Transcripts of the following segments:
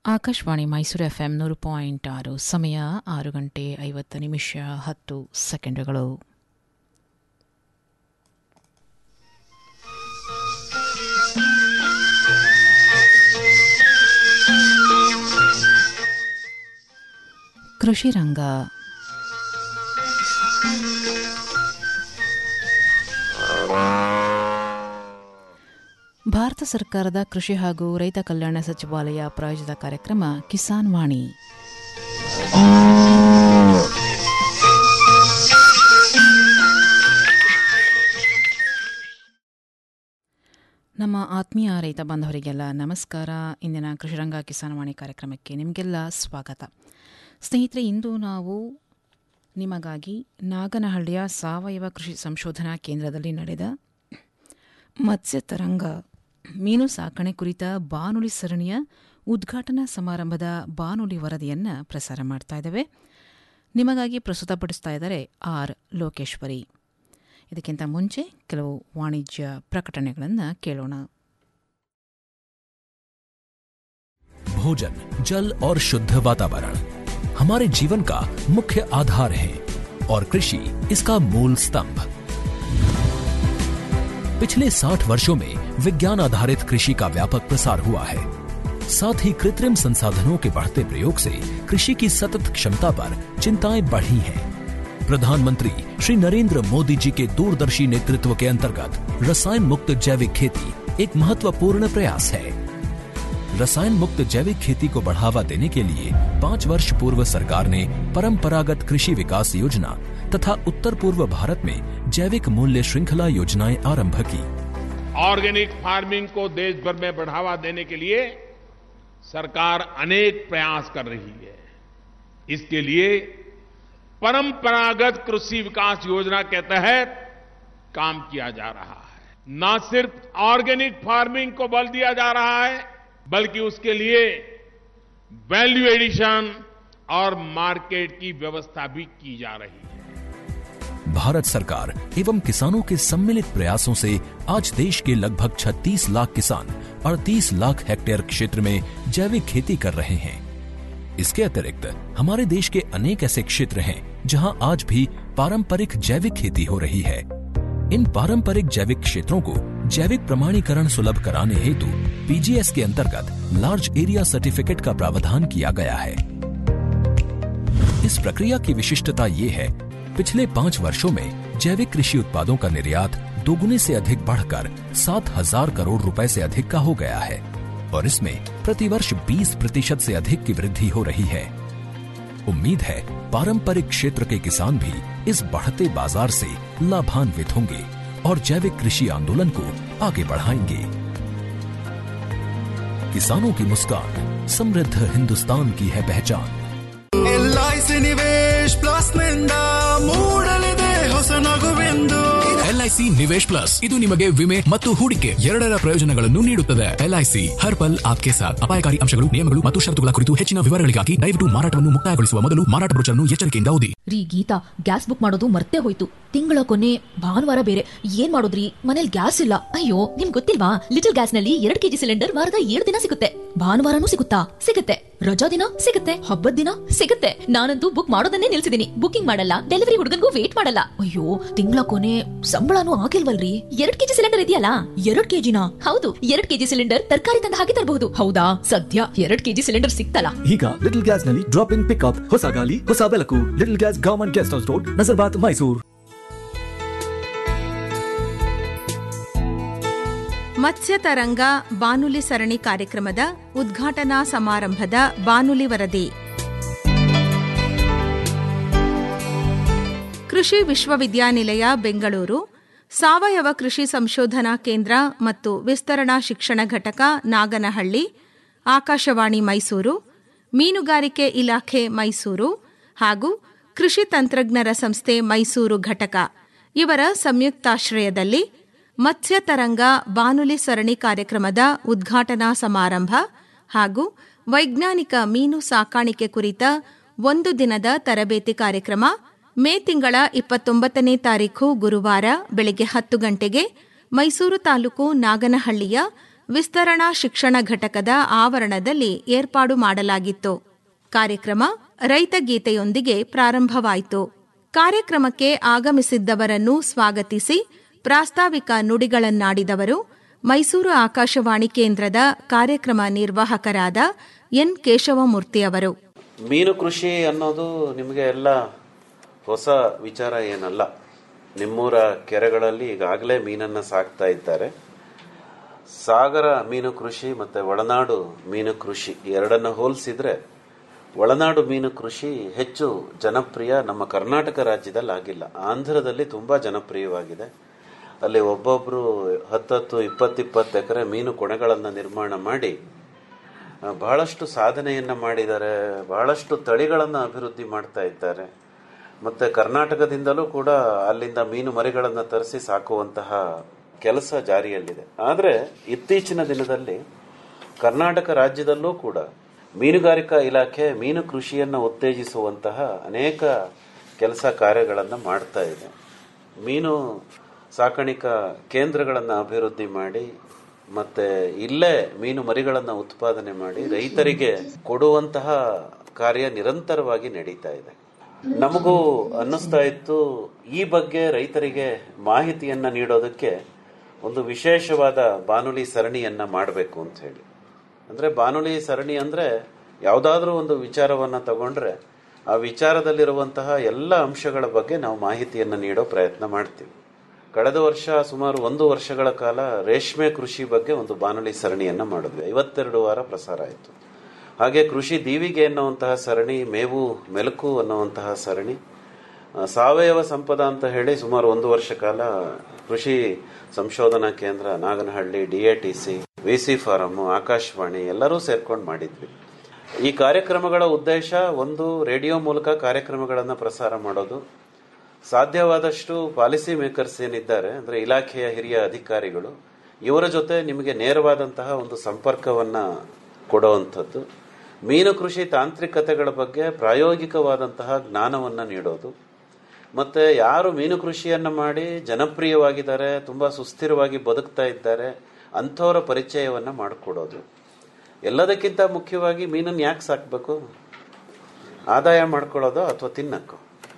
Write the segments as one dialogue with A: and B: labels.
A: Akashvani Mysuru FM ಎಂ ನೂರು point ಆರು ಸಮಯ ಆರು ಗಂಟೆ ಐವತ್ತು ನಿಮಿಷ ಹತ್ತು ಸೆಕೆಂಡುಗಳು ಕೃಷಿ ರಂಗ ಭಾರತ ಸರ್ಕಾರದ ಕೃಷಿ ಹಾಗೂ ರೈತ ಕಲ್ಯಾಣ ಸಚಿವಾಲಯ ಪ್ರಾಯೋಜಿತ ಕಾರ್ಯಕ್ರಮ ಕಿಸಾನ್ ವಾಣಿ ನಮ್ಮ ಆತ್ಮೀಯ ರೈತ ಬಾಂಧವರಿಗೆಲ್ಲ ನಮಸ್ಕಾರ ಇಂದಿನ ಕೃಷಿರಂಗ ಕಿಸಾನ್ ವಾಣಿ ಕಾರ್ಯಕ್ರಮಕ್ಕೆ ನಿಮಗೆಲ್ಲ ಸ್ವಾಗತ ಸ್ನೇಹಿತರೆ ಇಂದು ನಾವು ನಿಮಗಾಗಿ ನಾಗನಹಳ್ಳಿಯ ಸಾವಯವ ಕೃಷಿ ಸಂಶೋಧನಾ ಕೇಂದ್ರದಲ್ಲಿ ನಡೆದ ಮತ್ಸ್ಯ ತರಂಗ ಮೀನು ಸಾಕಣೆ ಕುರಿತ ಬಾನುಲಿ ಸರಣಿಯ ಉದ್ಘಾಟನಾ ಸಮಾರಂಭದ ಬಾನುಲಿ ವರದಿಯನ್ನು ಪ್ರಸಾರ ಮಾಡ್ತಾ ಇದ್ದೇವೆ ನಿಮಗಾಗಿ ಪ್ರಸ್ತುತಪಡಿಸ್ತಾ ಇದ್ದಾರೆ ಆರ್ ಲೋಕೇಶ್ವರಿ ಇದಕ್ಕಿಂತ ಮುಂಚೆ ಕೆಲವು ವಾಣಿಜ್ಯ ಪ್ರಕಟಣೆಗಳನ್ನು ಕೇಳೋಣ
B: भोजन जल और शुद्ध वातावरण हमारे जीवन का मुख्य आधार है और कृषि इसका मूल स्तंभ पिछले 60 वर्षों में विज्ञान आधारित कृषि का व्यापक प्रसार हुआ है साथ ही कृत्रिम संसाधनों के बढ़ते प्रयोग से कृषि की सतत क्षमता पर चिंताएं बढ़ी हैं प्रधानमंत्री श्री नरेंद्र मोदी जी के दूरदर्शी नेतृत्व के अंतर्गत रसायन मुक्त जैविक खेती एक महत्वपूर्ण प्रयास है रसायन मुक्त जैविक खेती को बढ़ावा देने के लिए पाँच वर्ष पूर्व सरकार ने परंपरागत कृषि विकास योजना तथा उत्तर पूर्व भारत में जैविक मूल्य श्रृंखला योजनाएं आरंभ की
C: ऑर्गेनिक फार्मिंग को देश भर में बढ़ावा देने के लिए सरकार अनेक प्रयास कर रही है इसके लिए परंपरागत कृषि विकास योजना के तहत काम किया जा रहा है न सिर्फ ऑर्गेनिक फार्मिंग को बल दिया जा रहा है बल्कि उसके लिए वैल्यू एडिशन और मार्केट की व्यवस्था भी की जा रही है
B: भारत सरकार एवं किसानों के सम्मिलित प्रयासों से आज देश के लगभग 36 लाख किसान 38 लाख हेक्टेयर क्षेत्र में जैविक खेती कर रहे हैं इसके अतिरिक्त हमारे देश के अनेक ऐसे क्षेत्र हैं जहां आज भी पारंपरिक जैविक खेती हो रही है इन पारंपरिक जैविक क्षेत्रों को जैविक प्रमाणीकरण सुलभ कराने हेतु पीजीएस के अंतर्गत लार्ज एरिया सर्टिफिकेट का प्रावधान किया गया है इस प्रक्रिया की विशिष्टता ये है पिछले पाँच वर्षों में जैविक कृषि उत्पादों का निर्यात दोगुने से अधिक बढ़कर सात हजार करोड़ रुपए से अधिक का हो गया है और इसमें प्रतिवर्ष 20 प्रतिशत से अधिक की वृद्धि हो रही है उम्मीद है पारंपरिक क्षेत्र के किसान भी इस बढ़ते बाजार से लाभान्वित होंगे और जैविक कृषि आंदोलन को आगे बढ़ाएंगे किसानों की मुस्कान समृद्ध हिंदुस्तान की है पहचान
D: ಎಲ್ಐಸಿ ನಿವೇಶ್ ಪ್ಲಸ್ ನಿಂದ ಮೂಡಲಿದೆ ಹೊಸ ನಗುವೆಂದು
E: ಎಲ್ಐಸಿ ನಿವೇಶ್ ಪ್ಲಸ್ ಇದು ನಿಮಗೆ ವಿಮೆ ಮತ್ತು ಹೂಡಿಕೆ ಎರಡರ ಪ್ರಯೋಜನಗಳನ್ನು ನೀಡುತ್ತದೆ ಎಲ್ಐಸಿ ಹರ್ ಪಲ್ ಆಪ್ಕೆ ಸಾಥ್ ಅಪಾಯಕಾರಿ ಅಂಶಗಳು ನಿಯಮಗಳು ಮತ್ತು ಷರತ್ತುಗಳ ಕುರಿತು ಹೆಚ್ಚಿನ ವಿವರಗಳಿಗಾಗಿ ದಯವಿಟ್ಟು ಮಾರಾಟವನ್ನು ಮುಕ್ತಾಯಗೊಳಿಸುವ ಮೊದಲು ಮಾರಾಟ ಬ್ರೋಚರ್ನ್ನು ಎಚ್ಚರಿಕೆಯಿಂದ ಓದಿ
F: ರೀ ಗೀತಾ ಗ್ಯಾಸ್ ಬುಕ್ ಮಾಡೋದು ಮರ್ತೇ ಹೋಯ್ತು ತಿಂಗಳ ಕೊನೆ ಭಾನುವಾರ ಬೇರೆ ಏನ್ ಮಾಡೋದ್ರಿ ಮನೇಲಿ ಗ್ಯಾಸ್ ಇಲ್ಲ ಅಯ್ಯೋ ನಿಮ್ ಗೊತ್ತಿಲ್ವಾ ಲಿಟಲ್ ಗ್ಯಾಸ್ ನಲ್ಲಿ ಎರಡ್ ಕೆಜಿ ಸಿಲಿಂಡರ್ ವಾರದ ಏಳು ದಿನ ಸಿಗುತ್ತೆ ಭಾನುವಾರನೂ ಸಿಗುತ್ತಾ ಸಿಗುತ್ತೆ ರಜಾ ದಿನ ಸಿಗುತ್ತೆ ಹಬ್ಬದ ದಿನ ಸಿಗುತ್ತೆ ನಾನಂತೂ ಬುಕ್ ಮಾಡೋದನ್ನೇ ನಿಲ್ಸಿದೀನಿ ಬುಕಿಂಗ್ ಮಾಡಲ್ಲ ಡೆಲಿವರಿ ಹುಡುಗನ್ಗೂ ವೇಟ್ ಮಾಡಲ್ಲ ಅಯ್ಯೋ ತಿಂಗಳ ಕೊನೆ ಸಂಬಳನೂ ಆಗಿಲ್ವಲ್ರಿ ಎರಡ್ ಕೆಜಿ ಸಿಲಿಂಡರ್ ಇದೆಯಲ್ಲ ಎರಡ್ ಕೆಜಿನ ಹೌದು ಎರಡ್ ಕೆಜಿ ಸಿಲಿಂಡರ್ ತರಕಾರಿ ತಂದ ಹಾಗೆ ತರಬಹುದು ಹೌದಾ ಸದ್ಯ ಎರಡ್ ಕೆಜಿ ಸಿಲಿಂಡರ್ ಸಿಕ್ತಲ್ಲ
G: ಈಗ ಲಿಟಲ್ ಗ್ಯಾಸ್ ನಲ್ಲಿ ಡ್ರಾಪ್ ಇನ್ ಪಿಕ್ಅಪ್ ಹೊಸ ಗಾಲಿ ಹೊಸ ಬೆಳಕು little gas government guest house road Nazarbad Mysuru
H: Matsya Taranga ಬಾನುಲಿ ಸರಣಿ ಕಾರ್ಯಕ್ರಮದ ಉದ್ಘಾಟನಾ ಸಮಾರಂಭದ ಬಾನುಲಿ ವರದಿ ಕೃಷಿ ವಿಶ್ವವಿದ್ಯಾನಿಲಯ ಬೆಂಗಳೂರು ಸಾವಯವ ಕೃಷಿ ಸಂಶೋಧನಾ ಕೇಂದ್ರ ಮತ್ತು ವಿಸ್ತರಣಾ ಶಿಕ್ಷಣ ಘಟಕ ನಾಗನಹಳ್ಳಿ ಆಕಾಶವಾಣಿ ಮೈಸೂರು ಮೀನುಗಾರಿಕೆ ಇಲಾಖೆ ಮೈಸೂರು ಹಾಗೂ ಕೃಷಿ ತಂತ್ರಜ್ಞರ ಸಂಸ್ಥೆ ಮೈಸೂರು ಘಟಕ ಇವರ ಸಂಯುಕ್ತಾಶ್ರಯದಲ್ಲಿ ಮತ್ಸ್ಯ ತರಂಗ ಬಾನುಲಿ ಸರಣಿ ಕಾರ್ಯಕ್ರಮದ ಉದ್ಘಾಟನಾ ಸಮಾರಂಭ ಹಾಗೂ ವೈಜ್ಞಾನಿಕ ಮೀನು ಸಾಕಾಣಿಕೆ ಕುರಿತ ಒಂದು ದಿನದ ತರಬೇತಿ ಕಾರ್ಯಕ್ರಮ ಮೇ ತಿಂಗಳ ಇಪ್ಪತ್ತೊಂಬತ್ತನೇ ತಾರೀಖು ಗುರುವಾರ ಬೆಳಗ್ಗೆ ಹತ್ತು ಗಂಟೆಗೆ ಮೈಸೂರು ತಾಲೂಕು ನಾಗನಹಳ್ಳಿಯ ವಿಸ್ತರಣಾ ಶಿಕ್ಷಣ ಘಟಕದ ಆವರಣದಲ್ಲಿ ಏರ್ಪಾಡು ಮಾಡಲಾಗಿತ್ತು ಕಾರ್ಯಕ್ರಮ ರೈತ ಗೀತೆಯೊಂದಿಗೆ ಪ್ರಾರಂಭವಾಯಿತು ಕಾರ್ಯಕ್ರಮಕ್ಕೆ ಆಗಮಿಸಿದ್ದವರನ್ನು ಸ್ವಾಗತಿಸಿ ಪ್ರಾಸ್ತಾವಿಕ ನುಡಿಗಳನ್ನಾಡಿದವರು ಮೈಸೂರು ಆಕಾಶವಾಣಿ ಕೇಂದ್ರದ ಕಾರ್ಯಕ್ರಮ ನಿರ್ವಾಹಕರಾದ ಎನ್ ಕೇಶವಮೂರ್ತಿ ಅವರು
I: ಮೀನು ಕೃಷಿ ಅನ್ನೋದು ನಿಮಗೆ ಎಲ್ಲ ಹೊಸ ವಿಚಾರ ಏನಲ್ಲ ನಿಮ್ಮೂರ ಕೆರೆಗಳಲ್ಲಿ ಈಗಾಗಲೇ ಮೀನನ್ನು ಸಾಕ್ತಾ ಇದ್ದಾರೆ ಸಾಗರ ಮೀನು ಕೃಷಿ ಮತ್ತು ಒಳನಾಡು ಮೀನು ಕೃಷಿ ಎರಡನ್ನು ಹೋಲಿಸಿದ್ರೆ ಒಳನಾಡು ಮೀನು ಕೃಷಿ ಹೆಚ್ಚು ಜನಪ್ರಿಯ ನಮ್ಮ ಕರ್ನಾಟಕ ರಾಜ್ಯದಲ್ಲಿ ಆಗಿಲ್ಲ ಆಂಧ್ರದಲ್ಲಿ ತುಂಬ ಜನಪ್ರಿಯವಾಗಿದೆ ಅಲ್ಲಿ ಒಬ್ಬೊಬ್ಬರು ಹತ್ತತ್ತು ಇಪ್ಪತ್ತಿಪ್ಪತ್ತು ಎಕರೆ ಮೀನು ಕೊಣೆಗಳನ್ನು ನಿರ್ಮಾಣ ಮಾಡಿ ಆ, ಬಹಳಷ್ಟು ಸಾಧನೆಯನ್ನು ಮಾಡಿದ್ದಾರೆ ಬಹಳಷ್ಟು ತಳಿಗಳನ್ನು ಅಭಿವೃದ್ಧಿ ಮಾಡ್ತಾ ಇದ್ದಾರೆ ಮತ್ತು ಕರ್ನಾಟಕದಿಂದಲೂ ಕೂಡ ಅಲ್ಲಿಂದ ಮೀನು ಮರಿಗಳನ್ನು ತರಿಸಿ ಸಾಕುವಂತಹ ಕೆಲಸ ಜಾರಿಯಲ್ಲಿದೆ ಆದರೆ ಇತ್ತೀಚಿನ ದಿನದಲ್ಲಿ ಕರ್ನಾಟಕ ರಾಜ್ಯದಲ್ಲೂ ಕೂಡ ಮೀನುಗಾರಿಕಾ ಇಲಾಖೆ ಮೀನು ಕೃಷಿಯನ್ನು ಉತ್ತೇಜಿಸುವಂತಹ ಅನೇಕ ಕೆಲಸ ಕಾರ್ಯಗಳನ್ನು ಮಾಡ್ತಾ ಇದೆ ಮೀನು ಸಾಕಾಣಿಕಾ ಕೇಂದ್ರಗಳನ್ನು ಅಭಿವೃದ್ಧಿ ಮಾಡಿ ಮತ್ತೆ ಇಲ್ಲೇ ಮೀನು ಮರಿಗಳನ್ನು ಉತ್ಪಾದನೆ ಮಾಡಿ ರೈತರಿಗೆ ಕೊಡುವಂತಹ ಕಾರ್ಯ ನಿರಂತರವಾಗಿ ನಡೀತಾ ಇದೆ ನಮಗೂ ಅನ್ನಿಸ್ತಾ ಇತ್ತು ಈ ಬಗ್ಗೆ ರೈತರಿಗೆ ಮಾಹಿತಿಯನ್ನ ನೀಡೋದಕ್ಕೆ ಒಂದು ವಿಶೇಷವಾದ ಬಾನುಲಿ ಸರಣಿಯನ್ನ ಮಾಡಬೇಕು ಅಂತ ಹೇಳಿ ಅಂದ್ರೆ ಬಾನುಲಿ ಸರಣಿ ಅಂದ್ರೆ ಯಾವುದಾದ್ರೂ ಒಂದು ವಿಚಾರವನ್ನ ತಗೊಂಡ್ರೆ ಆ ವಿಚಾರದಲ್ಲಿರುವಂತಹ ಎಲ್ಲ ಅಂಶಗಳ ಬಗ್ಗೆ ನಾವು ಮಾಹಿತಿಯನ್ನು ನೀಡೋ ಪ್ರಯತ್ನ ಮಾಡ್ತೀವಿ ಕಳೆದ ವರ್ಷ ಸುಮಾರು ಒಂದು ವರ್ಷಗಳ ಕಾಲ ರೇಷ್ಮೆ ಕೃಷಿ ಬಗ್ಗೆ ಒಂದು ಬಾನುಲಿ ಸರಣಿಯನ್ನ ಮಾಡಿದ್ವಿ ಐವತ್ತೆರಡು ವಾರ ಪ್ರಸಾರ ಆಯಿತು ಹಾಗೆ ಕೃಷಿ ದೀವಿಗೆ ಅನ್ನುವಂತಹ ಸರಣಿ ಮೇವು ಮೆಲುಕು ಅನ್ನುವಂತಹ ಸರಣಿ ಆ, ಸಾವಯವ ಸಂಪದ ಅಂತ ಹೇಳಿ ಸುಮಾರು ಒಂದು ವರ್ಷ ಕಾಲ ಕೃಷಿ ಸಂಶೋಧನಾ ಕೇಂದ್ರ Naganahalli D A T C V C farm Akashvani ಎಲ್ಲರೂ ಸೇರ್ಕೊಂಡು ಮಾಡಿದ್ವಿ ಈ ಕಾರ್ಯಕ್ರಮಗಳ ಉದ್ದೇಶ ಒಂದು ರೇಡಿಯೋ ಮೂಲಕ ಕಾರ್ಯಕ್ರಮಗಳನ್ನು ಪ್ರಸಾರ ಮಾಡೋದು ಸಾಧ್ಯವಾದಷ್ಟು ಪಾಲಿಸಿ ಮೇಕರ್ಸ್ ಏನಿದ್ದಾರೆ ಅಂದ್ರೆ ಇಲಾಖೆಯ ಹಿರಿಯ ಅಧಿಕಾರಿಗಳು ಇವರ ಜೊತೆ ನಿಮಗೆ ನೇರವಾದಂತಹ ಒಂದು ಸಂಪರ್ಕವನ್ನ ಕೊಡುವಂಥದ್ದು ಮೀನು ಕೃಷಿ ತಾಂತ್ರಿಕತೆಗಳ ಬಗ್ಗೆ ಪ್ರಾಯೋಗಿಕವಾದಂತಹ ಜ್ಞಾನವನ್ನ ನೀಡೋದು ಮತ್ತೆ ಯಾರು ಮೀನು ಕೃಷಿಯನ್ನ ಮಾಡಿ ಜನಪ್ರಿಯವಾಗಿದ್ದಾರೆ ತುಂಬಾ ಸುಸ್ಥಿರವಾಗಿ ಬದುಕ್ತಾ ಇದ್ದಾರೆ ಅಂಥವರ ಪರಿಚಯವನ್ನ ಮಾಡಿಕೊಡೋದು ಎಲ್ಲದಕ್ಕಿಂತ ಮುಖ್ಯವಾಗಿ ಮೀನನ್ನು ಯಾಕೆ ಸಾಕ್ಬೇಕು ಆದಾಯ ಮಾಡ್ಕೊಳ್ಳೋದು ಅಥವಾ ತಿನ್ನಕ್ಕೋ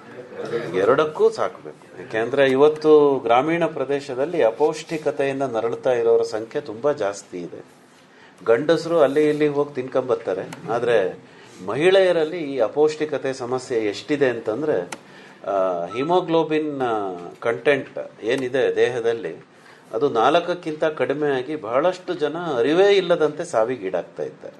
I: ಎರಡಕ್ಕೂ ಸಾಕಬೇಕು ಯಾಕೆಂದ್ರೆ ಇವತ್ತು ಗ್ರಾಮೀಣ ಪ್ರದೇಶದಲ್ಲಿ ಅಪೌಷ್ಟಿಕತೆಯಿಂದ ನರಳುತ್ತಾ ಇರೋರ ಸಂಖ್ಯೆ ತುಂಬಾ ಜಾಸ್ತಿ ಇದೆ ಗಂಡಸರು ಅಲ್ಲಿ ಇಲ್ಲಿ ಹೋಗಿ ತಿನ್ಕೊಂಬರ್ತಾರೆ ಆದ್ರೆ ಮಹಿಳೆಯರಲ್ಲಿ ಈ ಅಪೌಷ್ಟಿಕತೆ ಸಮಸ್ಯೆ ಎಷ್ಟಿದೆ ಅಂತಂದ್ರೆ ಹಿಮೋಗ್ಲೋಬಿನ್ ಕಂಟೆಂಟ್ ಏನಿದೆ ದೇಹದಲ್ಲಿ ಅದು ನಾಲ್ಕಕ್ಕಿಂತ ಕಡಿಮೆ ಆಗಿ ಬಹಳಷ್ಟು ಜನ ಅರಿವೇ ಇಲ್ಲದಂತೆ ಸಾವಿಗೀಡಾಗ್ತಾ ಇದ್ದಾರೆ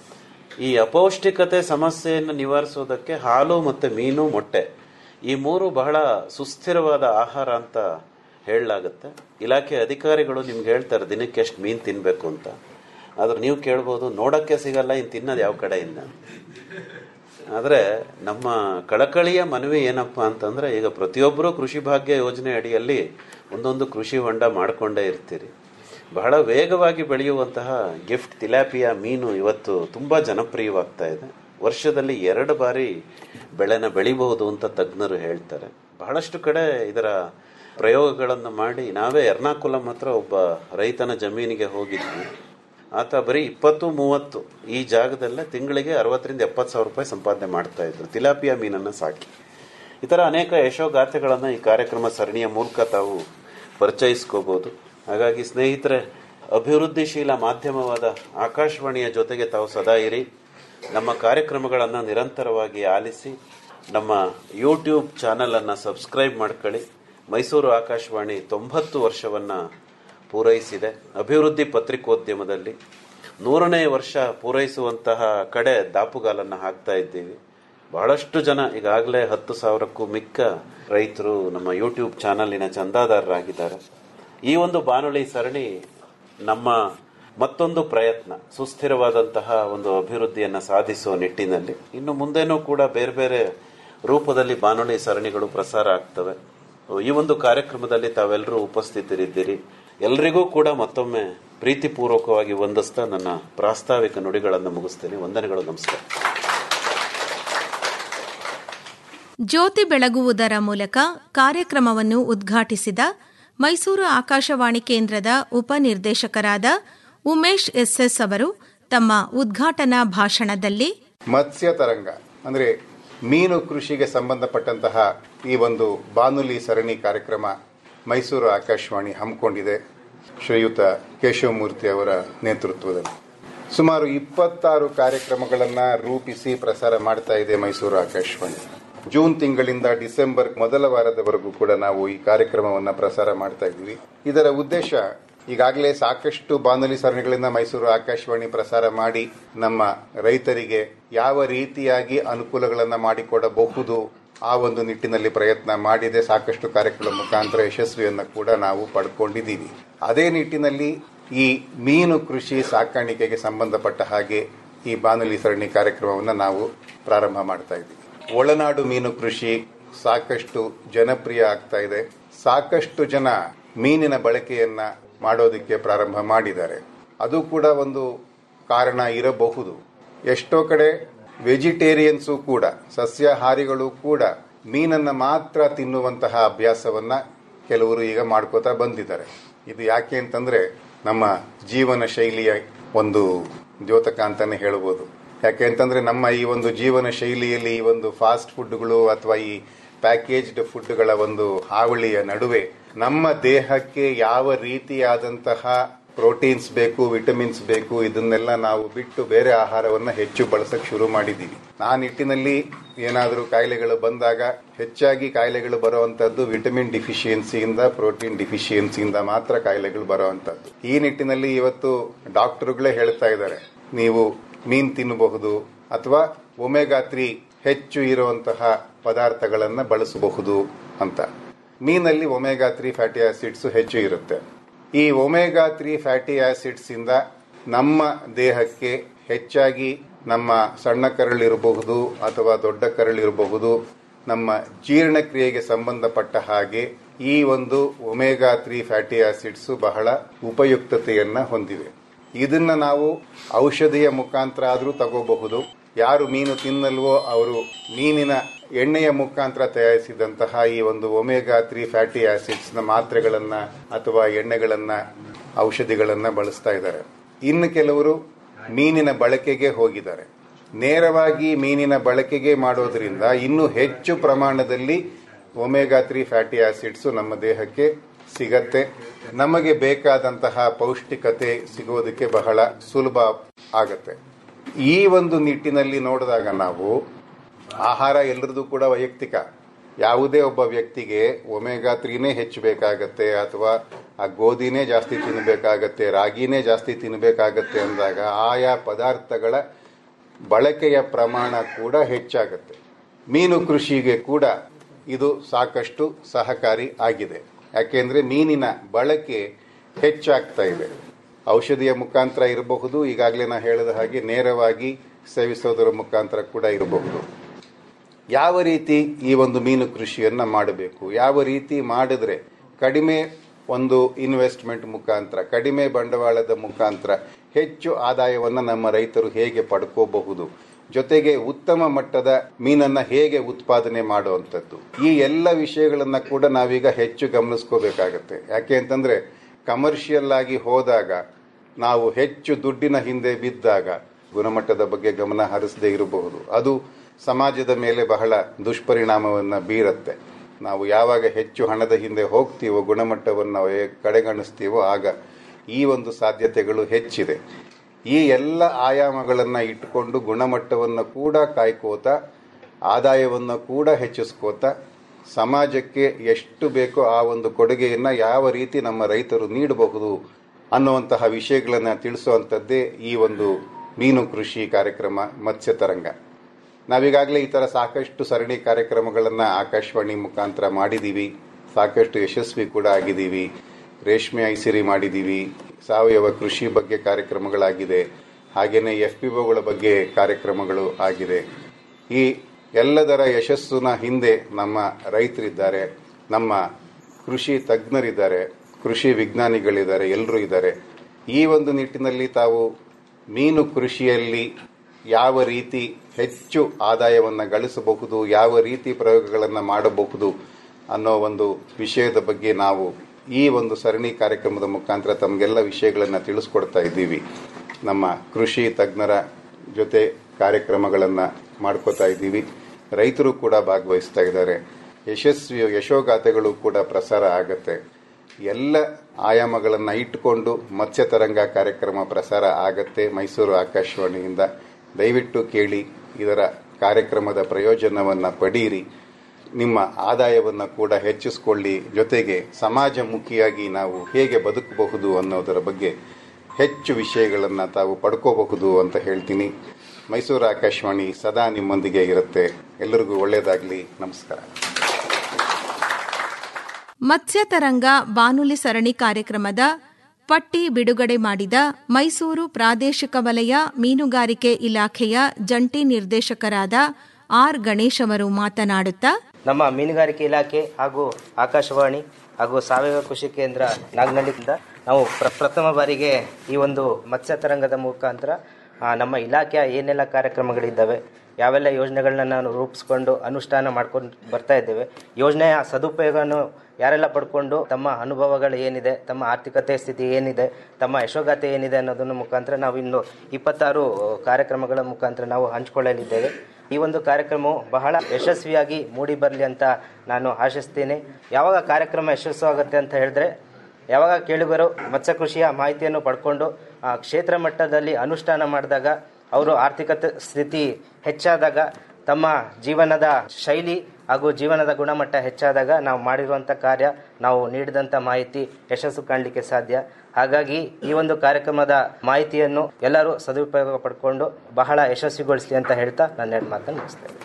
I: ಈ ಅಪೌಷ್ಟಿಕತೆ ಸಮಸ್ಯೆಯನ್ನು ನಿವಾರಿಸೋದಕ್ಕೆ ಹಾಲು ಮತ್ತೆ ಮೀನು ಮೊಟ್ಟೆ ಈ ಮೂರು ಬಹಳ ಸುಸ್ಥಿರವಾದ ಆಹಾರ ಅಂತ ಹೇಳಲಾಗುತ್ತೆ ಇಲಾಖೆ ಅಧಿಕಾರಿಗಳು ನಿಮ್ಗೆ ಹೇಳ್ತಾರೆ ದಿನಕ್ಕೆ ಎಷ್ಟು ಮೀನು ತಿನ್ಬೇಕು ಅಂತ ಆದ್ರೆ ನೀವು ಕೇಳ್ಬೋದು ನೋಡಕ್ಕೆ ಸಿಗಲ್ಲ ಇನ್ನು ತಿನ್ನೋದು ಯಾವ ಕಡೆಯಿಂದ ಆದ್ರೆ ನಮ್ಮ ಕಳಕಳಿಯ ಮನವಿ ಏನಪ್ಪಾ ಅಂತಂದ್ರೆ ಈಗ ಪ್ರತಿಯೊಬ್ಬರು ಕೃಷಿ ಭಾಗ್ಯ ಯೋಜನೆ ಅಡಿಯಲ್ಲಿ ಒಂದೊಂದು ಕೃಷಿ ಹೊಂಡ ಮಾಡ್ಕೊಂಡೇ ಇರ್ತೀರಿ ಬಹಳ ವೇಗವಾಗಿ ಬೆಳೆಯುವಂತಹ ಗಿಫ್ಟ್ ತಿಲಾಪಿಯಾ ಮೀನು ಇವತ್ತು ತುಂಬಾ ಜನಪ್ರಿಯವಾಗ್ತಾ ಇದೆ ವರ್ಷದಲ್ಲಿ ಎರಡು ಬಾರಿ ಬೆಳೆನ ಬೆಳಿಬಹುದು ಅಂತ ತಜ್ಞರು ಹೇಳ್ತಾರೆ ಬಹಳಷ್ಟು ಕಡೆ ಇದರ ಪ್ರಯೋಗಗಳನ್ನು ಮಾಡಿ ನಾವೇ ಎರ್ನಾಕುಲಂ ಹತ್ರ ಒಬ್ಬ ರೈತನ ಜಮೀನಿಗೆ ಹೋಗಿದ್ವಿ ಆತ ಬರೀ ಇಪ್ಪತ್ತು ಮೂವತ್ತು ಈ ಜಾಗದಲ್ಲೇ ತಿಂಗಳಿಗೆ ಅರವತ್ತರಿಂದ ಎಪ್ಪತ್ತು ಸಾವಿರ ರೂಪಾಯಿ ಸಂಪಾದನೆ ಮಾಡ್ತಾ ಇದ್ರು ತಿಲಾಪಿಯಾ ಮೀನನ್ನು ಸಾಕಿ ಈ ಥರ ಅನೇಕ ಯಶೋಗಾಥೆಗಳನ್ನು ಈ ಕಾರ್ಯಕ್ರಮ ಸರಣಿಯ ಮೂಲಕ ತಾವು ಪರಿಚಯಿಸ್ಕೋಬಹುದು ಹಾಗಾಗಿ ಸ್ನೇಹಿತರೆ ಅಭಿವೃದ್ಧಿಶೀಲ ಮಾಧ್ಯಮವಾದ ಆಕಾಶವಾಣಿಯ ಜೊತೆಗೆ ತಾವು ಸದಾ ಇರಿ ನಮ್ಮ ಕಾರ್ಯಕ್ರಮಗಳನ್ನು ನಿರಂತರವಾಗಿ ಆಲಿಸಿ ನಮ್ಮ ಯೂಟ್ಯೂಬ್ ಚಾನಲ್ ಅನ್ನು ಸಬ್ಸ್ಕ್ರೈಬ್ ಮಾಡ್ಕೊಳ್ಳಿ ಮೈಸೂರು ಆಕಾಶವಾಣಿ ತೊಂಬತ್ತು ವರ್ಷವನ್ನ ಪೂರೈಸಿದೆ ಅಭಿವೃದ್ಧಿ ಪತ್ರಿಕೋದ್ಯಮದಲ್ಲಿ ನೂರನೇ ವರ್ಷ ಪೂರೈಸುವಂತಹ ಕಡೆ ದಾಪುಗಾಲನ್ನು ಹಾಕ್ತಾ ಇದ್ದೀವಿ ಬಹಳಷ್ಟು ಜನ ಈಗಾಗಲೇ ಹತ್ತು ಸಾವಿರಕ್ಕೂ ಮಿಕ್ಕ ರೈತರು ನಮ್ಮ ಯೂಟ್ಯೂಬ್ ಚಾನಲಿನ ಚಂದಾದಾರರಾಗಿದ್ದಾರೆ ಈ ಒಂದು ಬಾನುಲಿ ಸರಣಿ ನಮ್ಮ ಮತ್ತೊಂದು ಪ್ರಯತ್ನ ಸುಸ್ಥಿರವಾದಂತಹ ಒಂದು ಅಭಿವೃದ್ಧಿಯನ್ನು ಸಾಧಿಸುವ ನಿಟ್ಟಿನಲ್ಲಿ ಇನ್ನು ಮುಂದೇನೂ ಕೂಡ ಬೇರೆ ಬೇರೆ ರೂಪದಲ್ಲಿ ಬಾನುಲಿ ಸರಣಿಗಳು ಪ್ರಸಾರ ಆಗ್ತವೆ ಈ ಒಂದು ಕಾರ್ಯಕ್ರಮದಲ್ಲಿ ತಾವೆಲ್ಲರೂ ಉಪಸ್ಥಿತರಿದ್ದೀರಿ ಎಲ್ರಿಗೂ ಕೂಡ ಮತ್ತೊಮ್ಮೆ ಪ್ರೀತಿಪೂರ್ವಕವಾಗಿ ವಂದಿಸ್ತಾ ನನ್ನ ಪ್ರಾಸ್ತಾವಿಕ ನುಡಿಗಳನ್ನು ಮುಗಿಸ್ತೇನೆ ವಂದನೆಗಳು ನಮಸ್ಕಾರ
H: ಜ್ಯೋತಿ ಬೆಳಗುವುದರ ಮೂಲಕ ಕಾರ್ಯಕ್ರಮವನ್ನು ಉದ್ಘಾಟಿಸಿದ ಮೈಸೂರು ಆಕಾಶವಾಣಿ ಕೇಂದ್ರದ ಉಪನಿರ್ದೇಶಕರಾದ ಉಮೇಶ್ ಎಸ್ಎಸ್ ಅವರು ತಮ್ಮ ಉದ್ಘಾಟನಾ ಭಾಷಣದಲ್ಲಿ
J: ಮತ್ಸ್ಯ ತರಂಗ ಅಂದ್ರೆ ಮೀನು ಕೃಷಿಗೆ ಸಂಬಂಧಪಟ್ಟಂತಹ ಈ ಒಂದು ಬಾನುಲಿ ಸರಣಿ ಕಾರ್ಯಕ್ರಮ ಮೈಸೂರು ಆಕಾಶವಾಣಿ ಹಮ್ಮಿಕೊಂಡಿದೆ ಶ್ರೀಯುತ ಕೇಶವಮೂರ್ತಿ ಅವರ ನೇತೃತ್ವದಲ್ಲಿ ಸುಮಾರು ಇಪ್ಪತ್ತಾರು ಕಾರ್ಯಕ್ರಮಗಳನ್ನ ರೂಪಿಸಿ ಪ್ರಸಾರ ಮಾಡ್ತಾ ಇದೆ ಮೈಸೂರು ಆಕಾಶವಾಣಿ ಜೂನ್ ತಿಂಗಳಿಂದ ಡಿಸೆಂಬರ್ ಮೊದಲ ವಾರದವರೆಗೂ ಕೂಡ ನಾವು ಈ ಕಾರ್ಯಕ್ರಮವನ್ನ ಪ್ರಸಾರ ಮಾಡ್ತಾ ಇದ್ದೀವಿ ಇದರ ಉದ್ದೇಶ ಈಗಾಗಲೇ ಸಾಕಷ್ಟು ಬಾನುಲಿ ಸರಣಿಗಳಿಂದ ಮೈಸೂರು ಆಕಾಶವಾಣಿ ಪ್ರಸಾರ ಮಾಡಿ ನಮ್ಮ ರೈತರಿಗೆ ಯಾವ ರೀತಿಯಾಗಿ ಅನುಕೂಲಗಳನ್ನು ಮಾಡಿಕೊಡಬಹುದು ಆ ಒಂದು ನಿಟ್ಟಿನಲ್ಲಿ ಪ್ರಯತ್ನ ಮಾಡಿದೆ ಸಾಕಷ್ಟು ಕಾರ್ಯಕ್ರಮ ಮುಖಾಂತರ ಯಶಸ್ವಿಯನ್ನು ಕೂಡ ನಾವು ಪಡ್ಕೊಂಡಿದ್ದೀವಿ ಅದೇ ನಿಟ್ಟಿನಲ್ಲಿ ಈ ಮೀನು ಕೃಷಿ ಸಾಕಾಣಿಕೆಗೆ ಸಂಬಂಧಪಟ್ಟ ಹಾಗೆ ಈ ಬಾನುಲಿ ಸರಣಿ ಕಾರ್ಯಕ್ರಮವನ್ನು ನಾವು ಪ್ರಾರಂಭ ಮಾಡ್ತಾ ಇದ್ದೀವಿ ಒಳನಾಡು ಮೀನು ಕೃಷಿ ಸಾಕಷ್ಟು ಜನಪ್ರಿಯ ಆಗ್ತಾ ಇದೆ ಸಾಕಷ್ಟು ಜನ ಮೀನಿನ ಬಳಕೆಯನ್ನ ಮಾಡೋದಕ್ಕೆ ಪ್ರಾರಂಭ ಮಾಡಿದ್ದಾರೆ ಅದು ಕೂಡ ಒಂದು ಕಾರಣ ಇರಬಹುದು ಎಷ್ಟೋ ಕಡೆ ವೆಜಿಟೇರಿಯನ್ಸು ಕೂಡ ಸಸ್ಯಾಹಾರಿಗಳು ಕೂಡ ಮೀನನ್ನ ಮಾತ್ರ ತಿನ್ನುವಂತಹ ಅಭ್ಯಾಸವನ್ನ ಕೆಲವರು ಈಗ ಮಾಡ್ಕೋತಾ ಬಂದಿದ್ದಾರೆ ಇದು ಯಾಕೆ ಅಂತಂದ್ರೆ ನಮ್ಮ ಜೀವನ ಶೈಲಿಯ ಒಂದು ದ್ಯೋತಕ ಅಂತಾನೆ ಹೇಳ್ಬೋದು ಯಾಕೆ ಅಂತಂದ್ರೆ ನಮ್ಮ ಈ ಒಂದು ಜೀವನ ಶೈಲಿಯಲ್ಲಿ ಈ ಒಂದು ಫಾಸ್ಟ್ ಫುಡ್ಗಳು ಅಥವಾ ಈ ಪ್ಯಾಕೇಜ್ಡ್ ಫುಡ್ಗಳ ಒಂದು ಹಾವಳಿಯ ನಡುವೆ ನಮ್ಮ ದೇಹಕ್ಕೆ ಯಾವ ರೀತಿಯಾದಂತಹ ಪ್ರೋಟೀನ್ಸ್ ಬೇಕು ವಿಟಮಿನ್ಸ್ ಬೇಕು ಇದನ್ನೆಲ್ಲ ನಾವು ಬಿಟ್ಟು ಬೇರೆ ಆಹಾರವನ್ನ ಹೆಚ್ಚು ಬಳಸಕ್ ಶುರು ಮಾಡಿದ್ದೀವಿ ಆ ನಿಟ್ಟಿನಲ್ಲಿ ಏನಾದರೂ ಕಾಯಿಲೆಗಳು ಬಂದಾಗ ಹೆಚ್ಚಾಗಿ ಕಾಯಿಲೆಗಳು ಬರುವಂತದ್ದು ವಿಟಮಿನ್ ಡಿಫಿಷಿಯನ್ಸಿಯಿಂದ ಪ್ರೋಟೀನ್ ಡಿಫಿಷಿಯನ್ಸಿಯಿಂದ ಮಾತ್ರ ಕಾಯಿಲೆಗಳು ಬರುವಂತದ್ದು ಈ ನಿಟ್ಟಿನಲ್ಲಿ ಇವತ್ತು ಡಾಕ್ಟರ್ಗಳೇ ಹೇಳ್ತಾ ಇದ್ದಾರೆ ನೀವು ಮೀನ್ ತಿನ್ನಬಹುದು ಅಥವಾ ಒಮೆಗಾ ತ್ರೀ ಹೆಚ್ಚು ಇರುವಂತಹ ಪದಾರ್ಥಗಳನ್ನ ಬಳಸಬಹುದು ಅಂತ ಮೀನಲ್ಲಿ ಒಮೆಗಾ ತ್ರೀ ಫ್ಯಾಟಿ ಆಸಿಡ್ಸ್ ಹೆಚ್ಚು ಇರುತ್ತೆ ಈ ಒಮೆಗಾ ತ್ರೀ ಫ್ಯಾಟಿ ಆಸಿಡ್ಸ್ ಇಂದ ನಮ್ಮ ದೇಹಕ್ಕೆ ಹೆಚ್ಚಾಗಿ ನಮ್ಮ ಸಣ್ಣ ಕರಳಿರಬಹುದು ಅಥವಾ ದೊಡ್ಡ ಕರಳಿರಬಹುದು ನಮ್ಮ ಜೀರ್ಣಕ್ರಿಯೆಗೆ ಸಂಬಂಧಪಟ್ಟ ಹಾಗೆ ಈ ಒಂದು ಒಮೆಗಾ ತ್ರೀ ಫ್ಯಾಟಿ ಆಸಿಡ್ಸ್ ಬಹಳ ಉಪಯುಕ್ತತೆಯನ್ನ ಹೊಂದಿವೆ ಇದನ್ನ ನಾವು ಔಷಧಿಯ ಮುಖಾಂತರ ಆದರೂ ತಗೋಬಹುದು ಯಾರು ಮೀನು ತಿನ್ನಲ್ವೋ ಅವರು ಮೀನಿನ ಎಣ್ಣೆಯ ಮುಖಾಂತರ ತಯಾರಿಸಿದಂತಹ ಈ ಒಂದು ಒಮೆಗಾ ತ್ರೀ ಫ್ಯಾಟಿ ಆಸಿಡ್ಸ್ ನ ಮಾತ್ರೆಗಳನ್ನ ಅಥವಾ ಎಣ್ಣೆಗಳನ್ನ ಔಷಧಿಗಳನ್ನ ಬಳಸ್ತಾ ಇದ್ದಾರೆ ಇನ್ನು ಕೆಲವರು ಮೀನಿನ ಬಳಕೆಗೆ ಹೋಗಿದ್ದಾರೆ ನೇರವಾಗಿ ಮೀನಿನ ಬಳಕೆಗೆ ಮಾಡೋದ್ರಿಂದ ಇನ್ನೂ ಹೆಚ್ಚು ಪ್ರಮಾಣದಲ್ಲಿ ಒಮೆಗಾ ತ್ರೀ ಫ್ಯಾಟಿ ಆಸಿಡ್ಸ್ ನಮ್ಮ ದೇಹಕ್ಕೆ ಸಿಗತ್ತೆ ನಮಗೆ ಬೇಕಾದಂತಹ ಪೌಷ್ಟಿಕತೆ ಸಿಗೋದಕ್ಕೆ ಬಹಳ ಸುಲಭ ಆಗತ್ತೆ ಈ ಒಂದು ನಿಟ್ಟಿನಲ್ಲಿ ನೋಡಿದಾಗ ನಾವು ಆಹಾರ ಎಲ್ಲರದು ಕೂಡ ವೈಯಕ್ತಿಕ ಯಾವುದೇ ಒಬ್ಬ ವ್ಯಕ್ತಿಗೆ ಒಮೆಗಾ ತ್ರೀನೇ ಹೆಚ್ಚು ಬೇಕಾಗತ್ತೆ ಅಥವಾ ಆ ಗೋಧಿನೇ ಜಾಸ್ತಿ ತಿನ್ನಬೇಕಾಗತ್ತೆ ರಾಗಿನೇ ಜಾಸ್ತಿ ತಿನ್ನಬೇಕಾಗತ್ತೆ ಅಂದಾಗ ಆಯಾ ಪದಾರ್ಥಗಳ ಬಳಕೆಯ ಪ್ರಮಾಣ ಕೂಡ ಹೆಚ್ಚಾಗತ್ತೆ ಮೀನು ಕೃಷಿಗೆ ಕೂಡ ಇದು ಸಾಕಷ್ಟು ಸಹಕಾರಿ ಆಗಿದೆ ಯಾಕೆಂದ್ರೆ ಮೀನಿನ ಬಳಕೆ ಹೆಚ್ಚಾಗ್ತಾ ಇದೆ ಔಷಧಿಯ ಮುಖಾಂತರ ಇರಬಹುದು ಈಗಾಗಲೇ ನಾ ಹೇಳಿದ ಹಾಗೆ ನೇರವಾಗಿ ಸೇವಿಸೋದರ ಮುಖಾಂತರ ಕೂಡ ಇರಬಹುದು ಯಾವ ರೀತಿ ಈ ಒಂದು ಮೀನು ಕೃಷಿಯನ್ನ ಮಾಡಬೇಕು ಯಾವ ರೀತಿ ಮಾಡಿದ್ರೆ ಕಡಿಮೆ ಒಂದು ಇನ್ವೆಸ್ಟ್ಮೆಂಟ್ ಮುಖಾಂತರ ಕಡಿಮೆ ಬಂಡವಾಳದ ಮುಖಾಂತರ ಹೆಚ್ಚು ಆದಾಯವನ್ನ ನಮ್ಮ ರೈತರು ಹೇಗೆ ಪಡ್ಕೋಬಹುದು ಜೊತೆಗೆ ಉತ್ತಮ ಮಟ್ಟದ ಮೀನನ್ನ ಹೇಗೆ ಉತ್ಪಾದನೆ ಮಾಡುವಂಥದ್ದು ಈ ಎಲ್ಲ ವಿಷಯಗಳನ್ನ ಕೂಡ ನಾವೀಗ ಹೆಚ್ಚು ಗಮನಿಸ್ಕೋಬೇಕಾಗತ್ತೆ ಯಾಕೆ ಅಂತಂದ್ರೆ ಕಮರ್ಷಿಯಲ್ ಆಗಿ ಹೋದಾಗ ನಾವು ಹೆಚ್ಚು ದುಡ್ಡಿನ ಹಿಂದೆ ಬಿದ್ದಾಗ ಗುಣಮಟ್ಟದ ಬಗ್ಗೆ ಗಮನ ಹರಿಸದೇ ಇರಬಹುದು ಅದು ಸಮಾಜದ ಮೇಲೆ ಬಹಳ ದುಷ್ಪರಿಣಾಮವನ್ನು ಬೀರತ್ತೆ ನಾವು ಯಾವಾಗ ಹೆಚ್ಚು ಹಣದ ಹಿಂದೆ ಹೋಗ್ತೀವೋ ಗುಣಮಟ್ಟವನ್ನು ಕಡೆಗಣಿಸ್ತೀವೋ ಆಗ ಈ ಒಂದು ಸಾಧ್ಯತೆಗಳು ಹೆಚ್ಚಿದೆ ಈ ಎಲ್ಲ ಆಯಾಮಗಳನ್ನು ಇಟ್ಟುಕೊಂಡು ಗುಣಮಟ್ಟವನ್ನು ಕೂಡ ಕಾಯ್ಕೋತ ಆದಾಯವನ್ನು ಕೂಡ ಹೆಚ್ಚಿಸ್ಕೋತ ಸಮಾಜಕ್ಕೆ ಎಷ್ಟು ಬೇಕೋ ಆ ಒಂದು ಕೊಡುಗೆಯನ್ನು ಯಾವ ರೀತಿ ನಮ್ಮ ರೈತರು ನೀಡಬಹುದು ಅನ್ನುವಂತಹ ವಿಷಯಗಳನ್ನು ತಿಳಿಸುವಂಥದ್ದೇ ಈ ಒಂದು ಮೀನು ಕೃಷಿ ಕಾರ್ಯಕ್ರಮ ಮತ್ಸ್ಯ ತರಂಗ ನಾವೀಗಾಗಲೇ ಈ ಥರ ಸಾಕಷ್ಟು ಸರಣಿ ಕಾರ್ಯಕ್ರಮಗಳನ್ನು ಆಕಾಶವಾಣಿ ಮುಖಾಂತರ ಮಾಡಿದ್ದೀವಿ ಸಾಕಷ್ಟು ಯಶಸ್ವಿ ಕೂಡ ಆಗಿದ್ದೀವಿ ರೇಷ್ಮೆ ಐಸಿರಿ ಮಾಡಿದ್ದೀವಿ ಸಾವಯವ ಕೃಷಿ ಬಗ್ಗೆ ಕಾರ್ಯಕ್ರಮಗಳಾಗಿದೆ ಹಾಗೆಯೇ ಎಫ್ ಪಿ ಒಗಳ ಬಗ್ಗೆ ಕಾರ್ಯಕ್ರಮಗಳು ಆಗಿದೆ ಈ ಎಲ್ಲದರ ಯಶಸ್ಸಿನ ಹಿಂದೆ ನಮ್ಮ ರೈತರಿದ್ದಾರೆ ನಮ್ಮ ಕೃಷಿ ತಜ್ಞರಿದ್ದಾರೆ ಕೃಷಿ ವಿಜ್ಞಾನಿಗಳಿದ್ದಾರೆ ಎಲ್ಲರೂ ಇದ್ದಾರೆ ಈ ಒಂದು ನಿಟ್ಟಿನಲ್ಲಿ ತಾವು ಮೀನು ಕೃಷಿಯಲ್ಲಿ ಯಾವ ರೀತಿ ಹೆಚ್ಚು ಆದಾಯವನ್ನು ಗಳಿಸಬಹುದು ಯಾವ ರೀತಿ ಪ್ರಯೋಗಗಳನ್ನು ಮಾಡಬಹುದು ಅನ್ನೋ ಒಂದು ವಿಷಯದ ಬಗ್ಗೆ ನಾವು ಈ ಒಂದು ಸರಣಿ ಕಾರ್ಯಕ್ರಮದ ಮುಖಾಂತರ ತಮಗೆಲ್ಲ ವಿಷಯಗಳನ್ನು ತಿಳಿಸ್ಕೊಡ್ತಾ ಇದ್ದೀವಿ ನಮ್ಮ ಕೃಷಿ ತಜ್ಞರ ಜೊತೆ ಕಾರ್ಯಕ್ರಮಗಳನ್ನು ಮಾಡ್ಕೋತಾ ಇದ್ದೀವಿ ರೈತರು ಕೂಡ ಭಾಗವಹಿಸ್ತಾ ಇದ್ದಾರೆ ಯಶಸ್ವಿ ಯಶೋಗಾಥೆಗಳು ಕೂಡ ಪ್ರಸಾರ ಆಗತ್ತೆ ಎಲ್ಲ ಆಯಾಮಗಳನ್ನು ಇಟ್ಟುಕೊಂಡು ಮತ್ಸ್ಯ ತರಂಗ ಕಾರ್ಯಕ್ರಮ ಪ್ರಸಾರ ಆಗತ್ತೆ ಮೈಸೂರು ಆಕಾಶವಾಣಿಯಿಂದ ದಯವಿಟ್ಟು ಕೇಳಿ ಇದರ ಕಾರ್ಯಕ್ರಮದ ಪ್ರಯೋಜನವನ್ನು ಪಡೀರಿ ನಿಮ್ಮ ಆದಾಯವನ್ನು ಕೂಡ ಹೆಚ್ಚಿಸಿಕೊಳ್ಳಿ ಜೊತೆಗೆ ಸಮಾಜಮುಖಿಯಾಗಿ ನಾವು ಹೇಗೆ ಬದುಕಬಹುದು ಅನ್ನೋದರ ಬಗ್ಗೆ ಹೆಚ್ಚು ವಿಷಯಗಳನ್ನು ತಾವು ಪಡ್ಕೋಬಹುದು ಅಂತ ಹೇಳ್ತೀನಿ ಮೈಸೂರು ಆಕಾಶವಾಣಿ ಸದಾ ನಿಮ್ಮೊಂದಿಗೆ ಇರುತ್ತೆ ಎಲ್ಲರಿಗೂ ಒಳ್ಳೆಯದಾಗಲಿ ನಮಸ್ಕಾರ
H: ಮತ್ಸ್ಯ ತರಂಗ ಬಾನುಲಿ ಸರಣಿ ಕಾರ್ಯಕ್ರಮದ ಪಟ್ಟಿ ಬಿಡುಗಡೆ ಮಾಡಿದ ಮೈಸೂರು ಪ್ರಾದೇಶಿಕ ವಲಯ ಮೀನುಗಾರಿಕೆ ಇಲಾಖೆಯ ಜಂಟಿ ನಿರ್ದೇಶಕರಾದ ಆರ್ ಗಣೇಶ್ ಅವರು ಮಾತನಾಡುತ್ತಾ
K: ನಮ್ಮ ಮೀನುಗಾರಿಕೆ ಇಲಾಖೆ ಹಾಗೂ ಆಕಾಶವಾಣಿ ಹಾಗೂ ಸಾವಯವ ಕೃಷಿ ಕೇಂದ್ರ ನಾಗನಹಳ್ಳಿಯಿಂದ ನಾವು ಪ್ರ ಪ್ರಥಮ ಬಾರಿಗೆ ಈ ಒಂದು ಮತ್ಸ್ಯ ತರಂಗದ ಮುಖಾಂತರ ಆ, ನಮ್ಮ ಇಲಾಖೆಯ ಏನೆಲ್ಲ ಕಾರ್ಯಕ್ರಮಗಳಿದ್ದಾವೆ ಯಾವೆಲ್ಲ ಯೋಜನೆಗಳನ್ನ ನಾವು ರೂಪಿಸ್ಕೊಂಡು ಅನುಷ್ಠಾನ ಮಾಡ್ಕೊಂಡು ಬರ್ತಾ ಇದ್ದೇವೆ ಯೋಜನೆಯ ಸದುಪಯೋಗವನ್ನು ಯಾರೆಲ್ಲ ಪಡ್ಕೊಂಡು ತಮ್ಮ ಅನುಭವಗಳು ಏನಿದೆ ತಮ್ಮ ಆರ್ಥಿಕತೆ ಸ್ಥಿತಿ ಏನಿದೆ ತಮ್ಮ ಯಶೋಗಾಥೆ ಏನಿದೆ ಅನ್ನೋದನ್ನ ಮುಖಾಂತರ ನಾವು ಇನ್ನು ಇಪ್ಪತ್ತಾರು ಕಾರ್ಯಕ್ರಮಗಳ ಮುಖಾಂತರ ನಾವು ಹಂಚಿಕೊಳ್ಳಲಿದ್ದೇವೆ ಈ ಒಂದು ಕಾರ್ಯಕ್ರಮವು ಬಹಳ ಯಶಸ್ವಿಯಾಗಿ ಮೂಡಿ ಬರಲಿ ಅಂತ ನಾನು ಆಶಿಸ್ತೀನಿ ಯಾವಾಗ ಕಾರ್ಯಕ್ರಮ ಯಶಸ್ಸು ಆಗುತ್ತೆ ಅಂತ ಹೇಳಿದ್ರೆ ಯಾವಾಗ ಕೇಳುಗರು ಮತ್ಸ್ಯ ಕೃಷಿಯ ಮಾಹಿತಿಯನ್ನು ಪಡ್ಕೊಂಡು ಆ ಕ್ಷೇತ್ರ ಮಟ್ಟದಲ್ಲಿ ಅನುಷ್ಠಾನ ಮಾಡಿದಾಗ ಅವರು ಆರ್ಥಿಕತೆ ಸ್ಥಿತಿ ಹೆಚ್ಚಾದಾಗ ತಮ್ಮ ಜೀವನದ ಶೈಲಿ ಹಾಗೂ ಜೀವನದ ಗುಣಮಟ್ಟ ಹೆಚ್ಚಾದಾಗ ನಾವು ಮಾಡಿರುವಂಥ ಕಾರ್ಯ ನಾವು ನೀಡಿದಂಥ ಮಾಹಿತಿ ಯಶಸ್ಸು ಕಾಣಲಿಕ್ಕೆ ಸಾಧ್ಯ ಹಾಗಾಗಿ ಈ ಒಂದು ಕಾರ್ಯಕ್ರಮದ ಮಾಹಿತಿಯನ್ನು ಎಲ್ಲರೂ ಸದುಪಯೋಗ ಪಡ್ಕೊಂಡು ಬಹಳ ಯಶಸ್ವಿಗೊಳಿಸಲಿ ಅಂತ ಹೇಳ್ತಾ ನನ್ನ ಎರಡು ಮಾತನ್ನು ಮುಗಿಸ್ತೇನೆ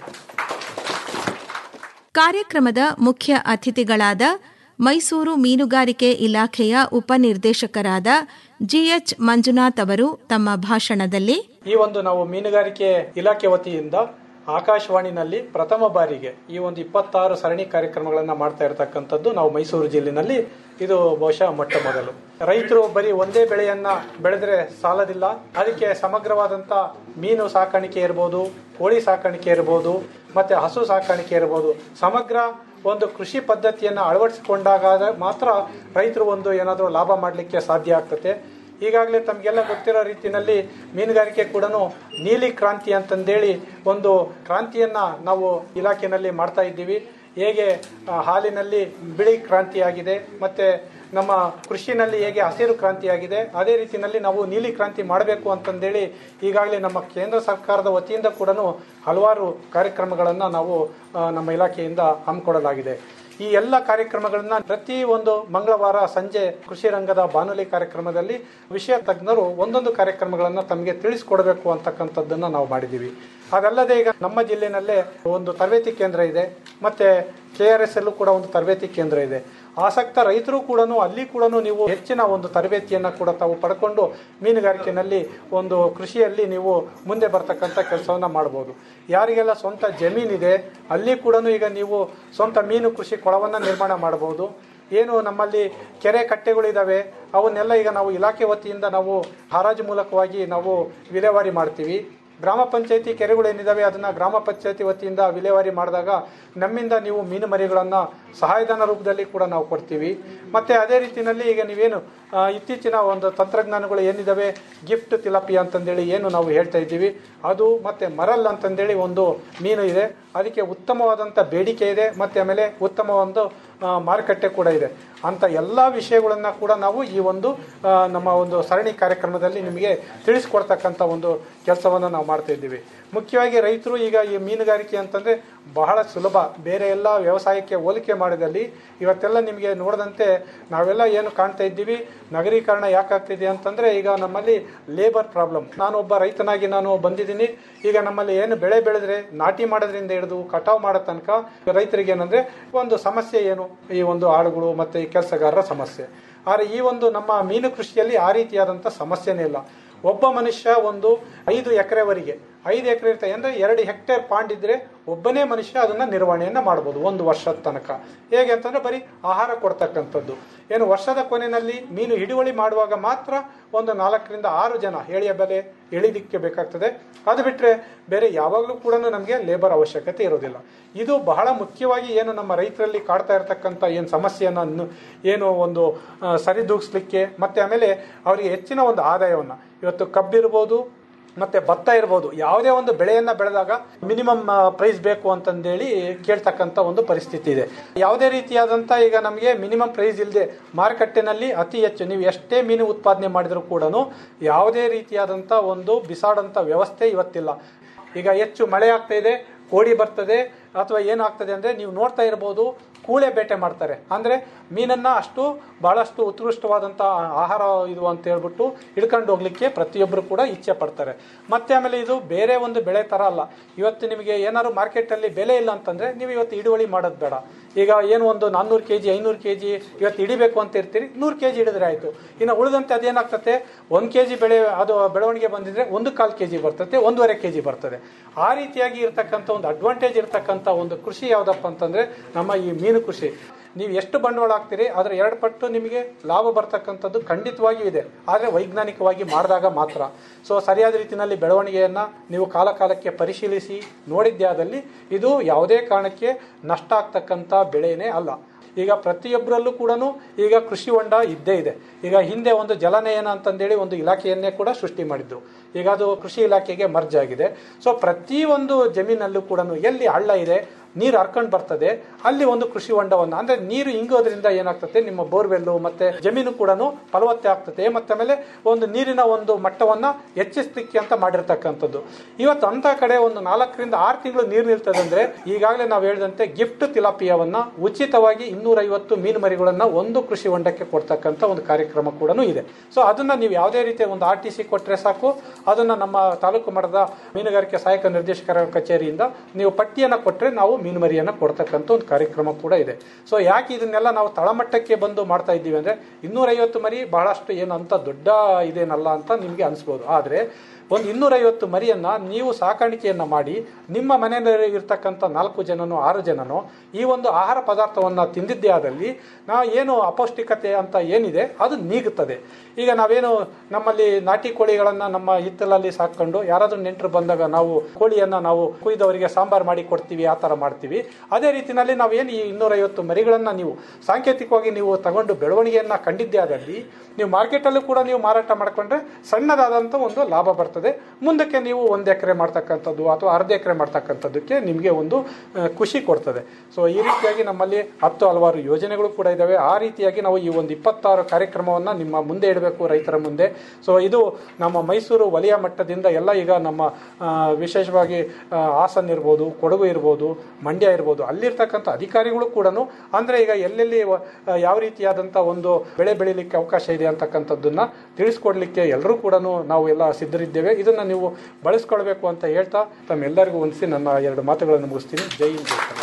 H: ಕಾರ್ಯಕ್ರಮದ ಮುಖ್ಯ ಅತಿಥಿಗಳಾದ ಮೈಸೂರು ಮೀನುಗಾರಿಕೆ ಇಲಾಖೆಯ ಉಪನಿರ್ದೇಶಕರಾದ ಜಿಎಚ್ ಮಂಜುನಾಥ್ ಅವರು ತಮ್ಮ ಭಾಷಣದಲ್ಲಿ
L: ಈ ಒಂದು ನಾವು ಮೀನುಗಾರಿಕೆ ಇಲಾಖೆ ವತಿಯಿಂದ ಆಕಾಶವಾಣಿನಲ್ಲಿ ಪ್ರಥಮ ಬಾರಿಗೆ ಈ ಒಂದು ಇಪ್ಪತ್ತಾರು ಸರಣಿ ಕಾರ್ಯಕ್ರಮಗಳನ್ನ ಮಾಡ್ತಾ ಇರತಕ್ಕಂಥದ್ದು ನಾವು ಮೈಸೂರು ಜಿಲ್ಲೆನಲ್ಲಿ ಇದು ಬಹುಶಃ ಮೊಟ್ಟ ಮೊದಲು ರೈತರು ಬರೀ ಒಂದೇ ಬೆಳೆಯನ್ನ ಬೆಳೆದ್ರೆ ಸಾಲದಿಲ್ಲ ಅದಕ್ಕೆ ಸಮಗ್ರವಾದಂತ ಮೀನು ಸಾಕಾಣಿಕೆ ಇರ್ಬೋದು ಕೋಳಿ ಸಾಕಾಣಿಕೆ ಇರ್ಬೋದು ಮತ್ತೆ ಹಸು ಸಾಕಾಣಿಕೆ ಇರ್ಬೋದು ಸಮಗ್ರ ಒಂದು ಕೃಷಿ ಪದ್ಧತಿಯನ್ನು ಅಳವಡಿಸಿಕೊಂಡಾಗ ಮಾತ್ರ ರೈತರು ಒಂದು ಏನಾದರೂ ಲಾಭ ಮಾಡಲಿಕ್ಕೆ ಸಾಧ್ಯ ಆಗ್ತದೆ ಈಗಾಗಲೇ ತಮಗೆಲ್ಲ ಗೊತ್ತಿರೋ ರೀತಿಯಲ್ಲಿ ಮೀನುಗಾರಿಕೆ ಕೂಡ ನೀಲಿ ಕ್ರಾಂತಿ ಅಂತಂದೇಳಿ ಒಂದು ಕ್ರಾಂತಿಯನ್ನ ನಾವು ಇಲಾಖೆಯಲ್ಲಿ ಮಾಡ್ತಾ ಇದ್ದೀವಿ ಹೇಗೆ ಆ, ಹಾಲಿನಲ್ಲಿ ಬಿಳಿ ಕ್ರಾಂತಿಯಾಗಿದೆ ಮತ್ತೆ ನಮ್ಮ ಕೃಷಿನಲ್ಲಿ ಹೇಗೆ ಹಸಿರು ಕ್ರಾಂತಿಯಾಗಿದೆ ಅದೇ ರೀತಿಯಲ್ಲಿ ನಾವು ನೀಲಿ ಕ್ರಾಂತಿ ಮಾಡಬೇಕು ಅಂತಂದೇಳಿ ಈಗಾಗಲೇ ನಮ್ಮ ಕೇಂದ್ರ ಸರ್ಕಾರದ ವತಿಯಿಂದ ಕೂಡ ಹಲವಾರು ಕಾರ್ಯಕ್ರಮಗಳನ್ನು ನಾವು ಆ, ನಮ್ಮ ಇಲಾಖೆಯಿಂದ ಹಮ್ಮಿಕೊಡಲಾಗಿದೆ ಈ ಎಲ್ಲ ಕಾರ್ಯಕ್ರಮಗಳನ್ನ ಪ್ರತಿ ಒಂದು ಮಂಗಳವಾರ ಸಂಜೆ ಕೃಷಿ ರಂಗದ ಬಾನುಲಿ ಕಾರ್ಯಕ್ರಮದಲ್ಲಿ ವಿಷಯ ತಜ್ಞರು ಒಂದೊಂದು ಕಾರ್ಯಕ್ರಮಗಳನ್ನ ತಮಗೆ ತಿಳಿಸ್ಕೊಡ್ಬೇಕು ಅಂತಕ್ಕಂಥದ್ದನ್ನ ನಾವು ಮಾಡಿದ್ದೀವಿ ಅದಲ್ಲದೆ ಈಗ ನಮ್ಮ ಜಿಲ್ಲೆನಲ್ಲೇ ಒಂದು ತರಬೇತಿ ಕೇಂದ್ರ ಇದೆ ಮತ್ತೆ ಕೆ ಆರ್ ಎಸ್ ಅಲ್ಲೂ ಕೂಡ ಒಂದು ತರಬೇತಿ ಕೇಂದ್ರ ಇದೆ ಆಸಕ್ತ ರೈತರು ಕೂಡ ಅಲ್ಲಿ ಕೂಡ ನೀವು ಹೆಚ್ಚಿನ ಒಂದು ತರಬೇತಿಯನ್ನ ಕೂಡ ತಾವು ಪಡ್ಕೊಂಡು ಮೀನುಗಾರಿಕೆನಲ್ಲಿ ಒಂದು ಕೃಷಿಯಲ್ಲಿ ನೀವು ಮುಂದೆ ಬರ್ತಕ್ಕಂಥ ಕೆಲಸವನ್ನ ಮಾಡಬಹುದು ಯಾರಿಗೆಲ್ಲ ಸ್ವಂತ ಜಮೀನಿದೆ ಅಲ್ಲಿ ಕೂಡ ಈಗ ನೀವು ಸ್ವಂತ ಮೀನು ಕೃಷಿ ಕೊಳವನ್ನ ನಿರ್ಮಾಣ ಮಾಡಬಹುದು ಏನು ನಮ್ಮಲ್ಲಿ ಕೆರೆ ಕಟ್ಟೆಗಳಿದಾವೆ ಅವನ್ನೆಲ್ಲ ಈಗ ನಾವು ಇಲಾಖೆ ವತಿಯಿಂದ ನಾವು ಹರಾಜು ಮೂಲಕವಾಗಿ ನಾವು ವಿಲೇವಾರಿ ಮಾಡ್ತೀವಿ ಗ್ರಾಮ ಪಂಚಾಯತಿ ಕೆರೆಗಳೇನಿದಾವೆ ಅದನ್ನ ಗ್ರಾಮ ಪಂಚಾಯತಿ ವತಿಯಿಂದ ವಿಲೇವಾರಿ ಮಾಡಿದಾಗ ನಮ್ಮಿಂದ ನೀವು ಮೀನು ಮರಿಗಳನ್ನ ಸಹಾಯಧನ ರೂಪದಲ್ಲಿ ಕೂಡ ನಾವು ಕೊಡ್ತೀವಿ ಮತ್ತೆ ಅದೇ ರೀತಿಯಲ್ಲಿ ಈಗ ನೀವೇನು ಆ, ಇತ್ತೀಚಿನ ಒಂದು ತಂತ್ರಜ್ಞಾನಗಳು ಏನಿದಾವೆ ಗಿಫ್ಟ್ ತಿಲಪಿ ಅಂತಂದೇಳಿ ಏನು ನಾವು ಹೇಳ್ತಾ ಇದ್ದೀವಿ ಅದು ಮತ್ತೆ ಮರಲ್ ಅಂತಂದೇಳಿ ಒಂದು ಮೀನು ಇದೆ ಅದಕ್ಕೆ ಉತ್ತಮವಾದಂಥ ಬೇಡಿಕೆ ಇದೆ ಮತ್ತೆ ಆಮೇಲೆ ಉತ್ತಮ ಒಂದು ಆ, ಮಾರುಕಟ್ಟೆ ಕೂಡ ಇದೆ ಅಂತ ಎಲ್ಲ ವಿಷಯಗಳನ್ನ ಕೂಡ ನಾವು ಈ ಒಂದು ಆ, ನಮ್ಮ ಒಂದು ಸರಣಿ ಕಾರ್ಯಕ್ರಮದಲ್ಲಿ ನಿಮಗೆ ತಿಳಿಸ್ಕೊಡ್ತಕ್ಕಂಥ ಒಂದು ಕೆಲಸವನ್ನು ನಾವು ಮಾಡ್ತಾ ಇದ್ದೀವಿ ಮುಖ್ಯವಾಗಿ ರೈತರು ಈಗ ಈ ಮೀನುಗಾರಿಕೆ ಅಂತಂದ್ರೆ ಬಹಳ ಸುಲಭ ಬೇರೆ ಎಲ್ಲ ವ್ಯವಸಾಯಕ್ಕೆ ಹೋಲಿಕೆ ಮಾಡಿದಲ್ಲಿ ಇವತ್ತೆಲ್ಲ ನಿಮಗೆ ನೋಡಿದಂತೆ ನಾವೆಲ್ಲ ಏನು ಕಾಣ್ತಾ ಇದ್ದೀವಿ ನಗರೀಕರಣ ಯಾಕಾಗ್ತಿದೆ ಅಂತಂದ್ರೆ ಈಗ ನಮ್ಮಲ್ಲಿ ಲೇಬರ್ ಪ್ರಾಬ್ಲಮ್ ನಾನು ಒಬ್ಬ ರೈತನಾಗಿ ನಾನು ಬಂದಿದ್ದೀನಿ ಈಗ ನಮ್ಮಲ್ಲಿ ಏನು ಬೆಳೆ ಬೆಳೆದ್ರೆ ನಾಟಿ ಮಾಡೋದ್ರಿಂದ ಹಿಡಿದು ಕಟಾವ್ ಮಾಡೋ ತನಕ ರೈತರಿಗೆ ಏನಂದ್ರೆ ಒಂದು ಸಮಸ್ಯೆ ಏನು ಈ ಒಂದು ಆಳುಗಳು ಮತ್ತೆ ಈ ಕೆಲಸಗಾರರ ಸಮಸ್ಯೆ ಆದರೆ ಈ ಒಂದು ನಮ್ಮ ಮೀನು ಕೃಷಿಯಲ್ಲಿ ಆ ರೀತಿಯಾದಂಥ ಸಮಸ್ಯೆನೇ ಇಲ್ಲ ಒಬ್ಬ ಮನುಷ್ಯ ಒಂದು ಐದು ಎಕರೆವರೆಗೆ ಐದು ಎಕರೆ ಇರ್ತದೆ ಅಂದರೆ ಎರಡು ಹೆಕ್ಟೇರ್ ಪಾಂಡ್ ಇದ್ರೆ ಒಬ್ಬನೇ ಮನುಷ್ಯ ಅದನ್ನ ನಿರ್ವಹಣೆಯನ್ನ ಮಾಡ್ಬೋದು ಒಂದು ವರ್ಷದ ತನಕ ಹೇಗೆ ಅಂತಂದ್ರೆ ಬರೀ ಆಹಾರ ಕೊಡ್ತಕ್ಕಂಥದ್ದು ಏನು ವರ್ಷದ ಕೊನೆಯಲ್ಲಿ ಮೀನು ಹಿಡುವಳಿ ಮಾಡುವಾಗ ಮಾತ್ರ ಒಂದು ನಾಲ್ಕರಿಂದ ಆರು ಜನ ಏಳಿಯ ಬೆಲೆ ಎಳಿಲಿಕ್ಕೆ ಬೇಕಾಗ್ತದೆ ಅದು ಬಿಟ್ಟರೆ ಬೇರೆ ಯಾವಾಗಲೂ ಕೂಡ ನಮಗೆ ಲೇಬರ್ ಅವಶ್ಯಕತೆ ಇರೋದಿಲ್ಲ ಇದು ಬಹಳ ಮುಖ್ಯವಾಗಿ ಏನು ನಮ್ಮ ರೈತರಲ್ಲಿ ಕಾಡ್ತಾ ಇರತಕ್ಕಂಥ ಏನು ಸಮಸ್ಯೆಯನ್ನು ನು- ಏನು ಒಂದು ಆ, ಸರಿದೂಗಿಸ್ಲಿಕ್ಕೆ ಮತ್ತೆ ಆಮೇಲೆ ಅವರಿಗೆ ಹೆಚ್ಚಿನ ಒಂದು ಆದಾಯವನ್ನು ಇವತ್ತು ಕಬ್ಬಿರ್ಬೋದು ಮತ್ತೆ ಭತ್ತ ಇರ್ಬೋದು ಯಾವುದೇ ಒಂದು ಬೆಳೆಯನ್ನ ಬೆಳೆದಾಗ ಮಿನಿಮಮ್ ಪ್ರೈಸ್ ಬೇಕು ಅಂತಂದೇಳಿ ಕೇಳ್ತಕ್ಕಂಥ ಒಂದು ಪರಿಸ್ಥಿತಿ ಇದೆ ಯಾವುದೇ ರೀತಿಯಾದಂಥ ಈಗ ನಮಗೆ ಮಿನಿಮಮ್ ಪ್ರೈಸ್ ಇಲ್ಲದೆ ಮಾರುಕಟ್ಟೆನಲ್ಲಿ ಅತಿ ಹೆಚ್ಚು ನೀವು ಎಷ್ಟೇ ಮೀನು ಉತ್ಪಾದನೆ ಮಾಡಿದರೂ ಕೂಡ ಯಾವುದೇ ರೀತಿಯಾದಂಥ ಒಂದು ಬಿಸಾಡಂಥ ವ್ಯವಸ್ಥೆ ಇವತ್ತಿಲ್ಲ ಈಗ ಹೆಚ್ಚು ಮಳೆ ಆಗ್ತಾ ಇದೆ ಕೋಡಿ ಬರ್ತದೆ ಅಥವಾ ಏನಾಗ್ತದೆ ಅಂದರೆ ನೀವು ನೋಡ್ತಾ ಇರ್ಬೋದು ಕೂಳೆ ಬೇಟೆ ಮಾಡ್ತಾರೆ ಅಂದರೆ ಮೀನನ್ನ ಅಷ್ಟು ಬಹಳಷ್ಟು ಉತ್ಕೃಷ್ಟವಾದಂಥ ಆಹಾರ ಇದು ಅಂತ ಹೇಳ್ಬಿಟ್ಟು ಹಿಡ್ಕೊಂಡು ಹೋಗ್ಲಿಕ್ಕೆ ಪ್ರತಿಯೊಬ್ಬರು ಕೂಡ ಇಚ್ಛೆ ಪಡ್ತಾರೆ ಮತ್ತೆ ಆಮೇಲೆ ಇದು ಬೇರೆ ಒಂದು ಬೆಳೆ ಥರ ಅಲ್ಲ ಇವತ್ತು ನಿಮಗೆ ಏನಾದ್ರು ಮಾರ್ಕೆಟಲ್ಲಿ ಬೆಲೆ ಇಲ್ಲ ಅಂತಂದರೆ ನೀವು ಇವತ್ತು ಹಿಡುವಳಿ ಮಾಡೋದು ಬೇಡ ಈಗ ಏನು ಒಂದು ನಾನ್ನೂರು ಕೆ ಜಿ ಐನೂರು ಕೆ ಜಿ ಇವತ್ತು ಹಿಡಿಬೇಕು ಅಂತ ಇರ್ತೀರಿ ನೂರು ಕೆ ಜಿ ಹಿಡಿದ್ರೆ ಆಯಿತು ಇನ್ನು ಉಳಿದಂತೆ ಅದೇನಾಗ್ತದೆ ಒಂದು ಕೆ ಜಿ ಬೆಳೆ ಅದು ಬೆಳವಣಿಗೆ ಬಂದಿದ್ರೆ ಒಂದು ಕಾಲು ಕೆ ಜಿ ಬರ್ತದೆ ಒಂದೂವರೆ ಕೆ ಜಿ ಬರ್ತದೆ ಆ ರೀತಿಯಾಗಿ ಇರ್ತಕ್ಕಂಥ ಒಂದು ಅಡ್ವಾಂಟೇಜ್ ಇರ್ತಕ್ಕಂಥ ಒಂದು ಕೃಷಿ ಯಾವುದಪ್ಪ ಅಂತಂದ್ರೆ ನಮ್ಮ ಈ ಮೀನು ಕೃಷಿ ನೀವು ಎಷ್ಟು ಬಂಡವಾಳ ಹಾಕ್ತೀರಿ ಅದರ ಎರಡು ಪಟ್ಟು ನಿಮಗೆ ಲಾಭ ಬರ್ತಕ್ಕಂಥದ್ದು ಖಂಡಿತವಾಗಿಯೂ ಇದೆ ಆದರೆ ವೈಜ್ಞಾನಿಕವಾಗಿ ಮಾಡಿದಾಗ ಮಾತ್ರ ಸೊ ಸರಿಯಾದ ರೀತಿಯಲ್ಲಿ ಬೆಳವಣಿಗೆಯನ್ನು ನೀವು ಕಾಲ ಕಾಲಕ್ಕೆ ಪರಿಶೀಲಿಸಿ ನೋಡಿದ್ದೇ ಆದಲ್ಲಿ ಇದು ಯಾವುದೇ ಕಾರಣಕ್ಕೆ ನಷ್ಟ ಆಗ್ತಕ್ಕಂಥ ಬೆಳೆನೇ ಅಲ್ಲ ಈಗ ಪ್ರತಿಯೊಬ್ಬರಲ್ಲೂ ಕೂಡ ಈಗ ಕೃಷಿ ಹೊಂಡ ಇದ್ದೇ ಇದೆ ಈಗ ಹಿಂದೆ ಒಂದು ಜಲನಯನ ಅಂತಂದೇಳಿ ಒಂದು ಇಲಾಖೆಯನ್ನೇ ಕೂಡ ಸೃಷ್ಟಿ ಮಾಡಿದ್ರು ಈಗ ಅದು ಕೃಷಿ ಇಲಾಖೆಗೆ ಮರ್ಜ್ ಆಗಿದೆ ಸೊ ಪ್ರತಿಯೊಂದು ಜಮೀನಲ್ಲೂ ಕೂಡ ಎಲ್ಲಿ ಹಳ್ಳ ಇದೆ ನೀರು ಹರ್ಕೊಂಡು ಬರ್ತದೆ ಅಲ್ಲಿ ಒಂದು ಕೃಷಿ ಹೊಂಡವನ್ನು ಅಂದ್ರೆ ನೀರು ಇಂಗೋದ್ರಿಂದ ಏನಾಗ್ತದೆ ನಿಮ್ಮ ಬೋರ್ವೆಲ್ಲು ಮತ್ತೆ ಜಮೀನು ಕೂಡ ಫಲವತ್ತೆ ಆಗ್ತದೆ ಮತ್ತೆ ಆಮೇಲೆ ಒಂದು ನೀರಿನ ಒಂದು ಮಟ್ಟವನ್ನ ಹೆಚ್ಚಿಸ್ಲಿಕ್ಕೆ ಅಂತ ಮಾಡಿರ್ತಕ್ಕಂಥದ್ದು ಇವತ್ತು ಅಂತ ಕಡೆ ಒಂದು ನಾಲ್ಕರಿಂದ ಆರು ತಿಂಗಳು ನೀರು ನಿಲ್ತದೆ ಅಂದ್ರೆ ಈಗಾಗಲೇ ನಾವು ಹೇಳಿದಂತೆ ಗಿಫ್ಟ್ ತಿಲಾಪಿಯವನ್ನ ಉಚಿತವಾಗಿ ಇನ್ನೂರೈವತ್ತು ಮೀನು ಮರಿಗಳನ್ನ ಒಂದು ಕೃಷಿ ಹೊಂಡಕ್ಕೆ ಕೊಡ್ತಕ್ಕಂಥ ಒಂದು ಕಾರ್ಯಕ್ರಮ ಕೂಡ ಇದೆ ಸೊ ಅದನ್ನ ನೀವು ಯಾವುದೇ ರೀತಿಯ ಒಂದು ಆರ್ ಟಿ ಸಿ ಕೊಟ್ಟರೆ ಸಾಕು ಅದನ್ನ ನಮ್ಮ ತಾಲೂಕು ಮಟ್ಟದ ಮೀನುಗಾರಿಕೆ ಸಹಾಯಕ ನಿರ್ದೇಶಕರ ಕಚೇರಿಯಿಂದ ನೀವು ಪಟ್ಟಿಯನ್ನ ಕೊಟ್ಟರೆ ನಾವು ಮೀನು ಮರಿಯನ್ನ ಕೊಡ್ತಕ್ಕಂಥ ಒಂದು ಕಾರ್ಯಕ್ರಮ ಕೂಡ ಇದೆ ಸೊ ಯಾಕೆ ಇದನ್ನೆಲ್ಲ ನಾವು ತಳಮಟ್ಟಕ್ಕೆ ಬಂದು ಮಾಡ್ತಾ ಇದ್ದೀವಿ ಅಂದ್ರೆ ಇನ್ನೂರೈವತ್ತು ಮರಿ ಬಹಳಷ್ಟು ಏನು ಅಂತ ದೊಡ್ಡ ಇದೇನಲ್ಲ ಅಂತ ನಿಮಗೆ ಅನಿಸ್ಬೋದು ಆದರೆ ಒಂದು ಇನ್ನೂರೈವತ್ತು ಮರಿಯನ್ನ ನೀವು ಸಾಕಾಣಿಕೆಯನ್ನ ಮಾಡಿ ನಿಮ್ಮ ಮನೆಯಲ್ಲಿ ಇರ್ತಕ್ಕಂಥ ನಾಲ್ಕು ಜನನೋ ಆರು ಜನನೋ ಈ ಒಂದು ಆಹಾರ ಪದಾರ್ಥವನ್ನ ತಿಂದಿದ್ದೇ ಆದಲ್ಲಿ ನಾ ಏನು ಅಪೌಷ್ಟಿಕತೆ ಅಂತ ಏನಿದೆ ಅದು ನೀಗುತ್ತದೆ ಈಗ ನಾವೇನು ನಮ್ಮಲ್ಲಿ ನಾಟಿ ಕೋಳಿಗಳನ್ನ ನಮ್ಮ ಹಿತ್ತಲಲ್ಲಿ ಸಾಕೊಂಡು ಯಾರಾದ್ರೂ ನೆಂಟರು ಬಂದಾಗ ನಾವು ಕೋಳಿಯನ್ನ ನಾವು ಕುಯ್ದವರಿಗೆ ಸಾಂಬಾರ್ ಮಾಡಿ ಕೊಡ್ತೀವಿ ಆ ಥರ ಮಾಡ್ತೀವಿ ಅದೇ ರೀತಿನಲ್ಲಿ ನಾವೇನು ಈ ಇನ್ನೂರೈವತ್ತು ಮರಿಗಳನ್ನ ನೀವು ಸಾಂಕೇತಿಕವಾಗಿ ನೀವು ತಗೊಂಡು ಬೆಳವಣಿಗೆಯನ್ನ ಕಂಡಿದ್ದೇ ಆದಲ್ಲಿ ನೀವು ಮಾರ್ಕೆಟಲ್ಲೂ ಕೂಡ ನೀವು ಮಾರಾಟ ಮಾಡ್ಕೊಂಡ್ರೆ ಸಣ್ಣದಾದಂಥ ಒಂದು ಲಾಭ ಬರ್ತದೆ ಮುಂದಕ್ಕೆ ನೀವು ಒಂದು ಎಕರೆ ಮಾಡ್ತಕ್ಕಂಥದ್ದು ಅಥವಾ ಅರ್ಧ ಎಕರೆ ಮಾಡ್ತಕ್ಕಂಥದ್ದಕ್ಕೆ ನಿಮಗೆ ಒಂದು ಆ, ಖುಷಿ ಕೊಡ್ತದೆ ಸೊ ಈ ರೀತಿಯಾಗಿ ನಮ್ಮಲ್ಲಿ ಹತ್ತು ಹಲವಾರು ಯೋಜನೆಗಳು ಕೂಡ ಇದ್ದಾವೆ ಆ ರೀತಿಯಾಗಿ ನಾವು ಈ ಒಂದು ಇಪ್ಪತ್ತಾರು ಕಾರ್ಯಕ್ರಮವನ್ನು ನಿಮ್ಮ ಮುಂದೆ ಇಡಬೇಕು ರೈತರ ಮುಂದೆ ಸೊ ಇದು ನಮ್ಮ ಮೈಸೂರು ವಲಯ ಮಟ್ಟದಿಂದ ಎಲ್ಲ ಈಗ ನಮ್ಮ ಆ, ವಿಶೇಷವಾಗಿ ಆ, ಹಾಸನ್ ಇರ್ಬೋದು ಕೊಡಗು ಇರ್ಬೋದು ಮಂಡ್ಯ ಇರ್ಬೋದು ಅಲ್ಲಿರ್ತಕ್ಕಂಥ ಅಧಿಕಾರಿಗಳು ಕೂಡ ಅಂದರೆ ಈಗ ಎಲ್ಲೆಲ್ಲಿ ವ- ಆ, ಯಾವ ರೀತಿಯಾದಂಥ ಒಂದು ಬೆಳೆ ಬೆಳಿಲಿಕ್ಕೆ ಅವಕಾಶ ಇದೆ ಅಂತಕ್ಕಂಥದ್ದನ್ನ ತಿಳಿಸ್ಕೊಡ್ಲಿಕ್ಕೆ ಎಲ್ಲರೂ ಕೂಡ ನಾವು ಎಲ್ಲ ಸಿದ್ಧರಿದ್ದೇವೆ ಇದನ್ನ ನೀವು ಬಳಸ್ಕೊಳ್ಬೇಕು ಅಂತ ಹೇಳ್ತಾ ತಮ್ಮೆಲ್ಲರಿಗೂ ಹೊಂದಿಸಿ ನನ್ನ ಎರಡು ಮಾತುಗಳನ್ನು ಮುಗಿಸ್ತೀನಿ ಜೈ ಹಿಂದ್ ಜೈ ಕರ್ನಾಟಕ.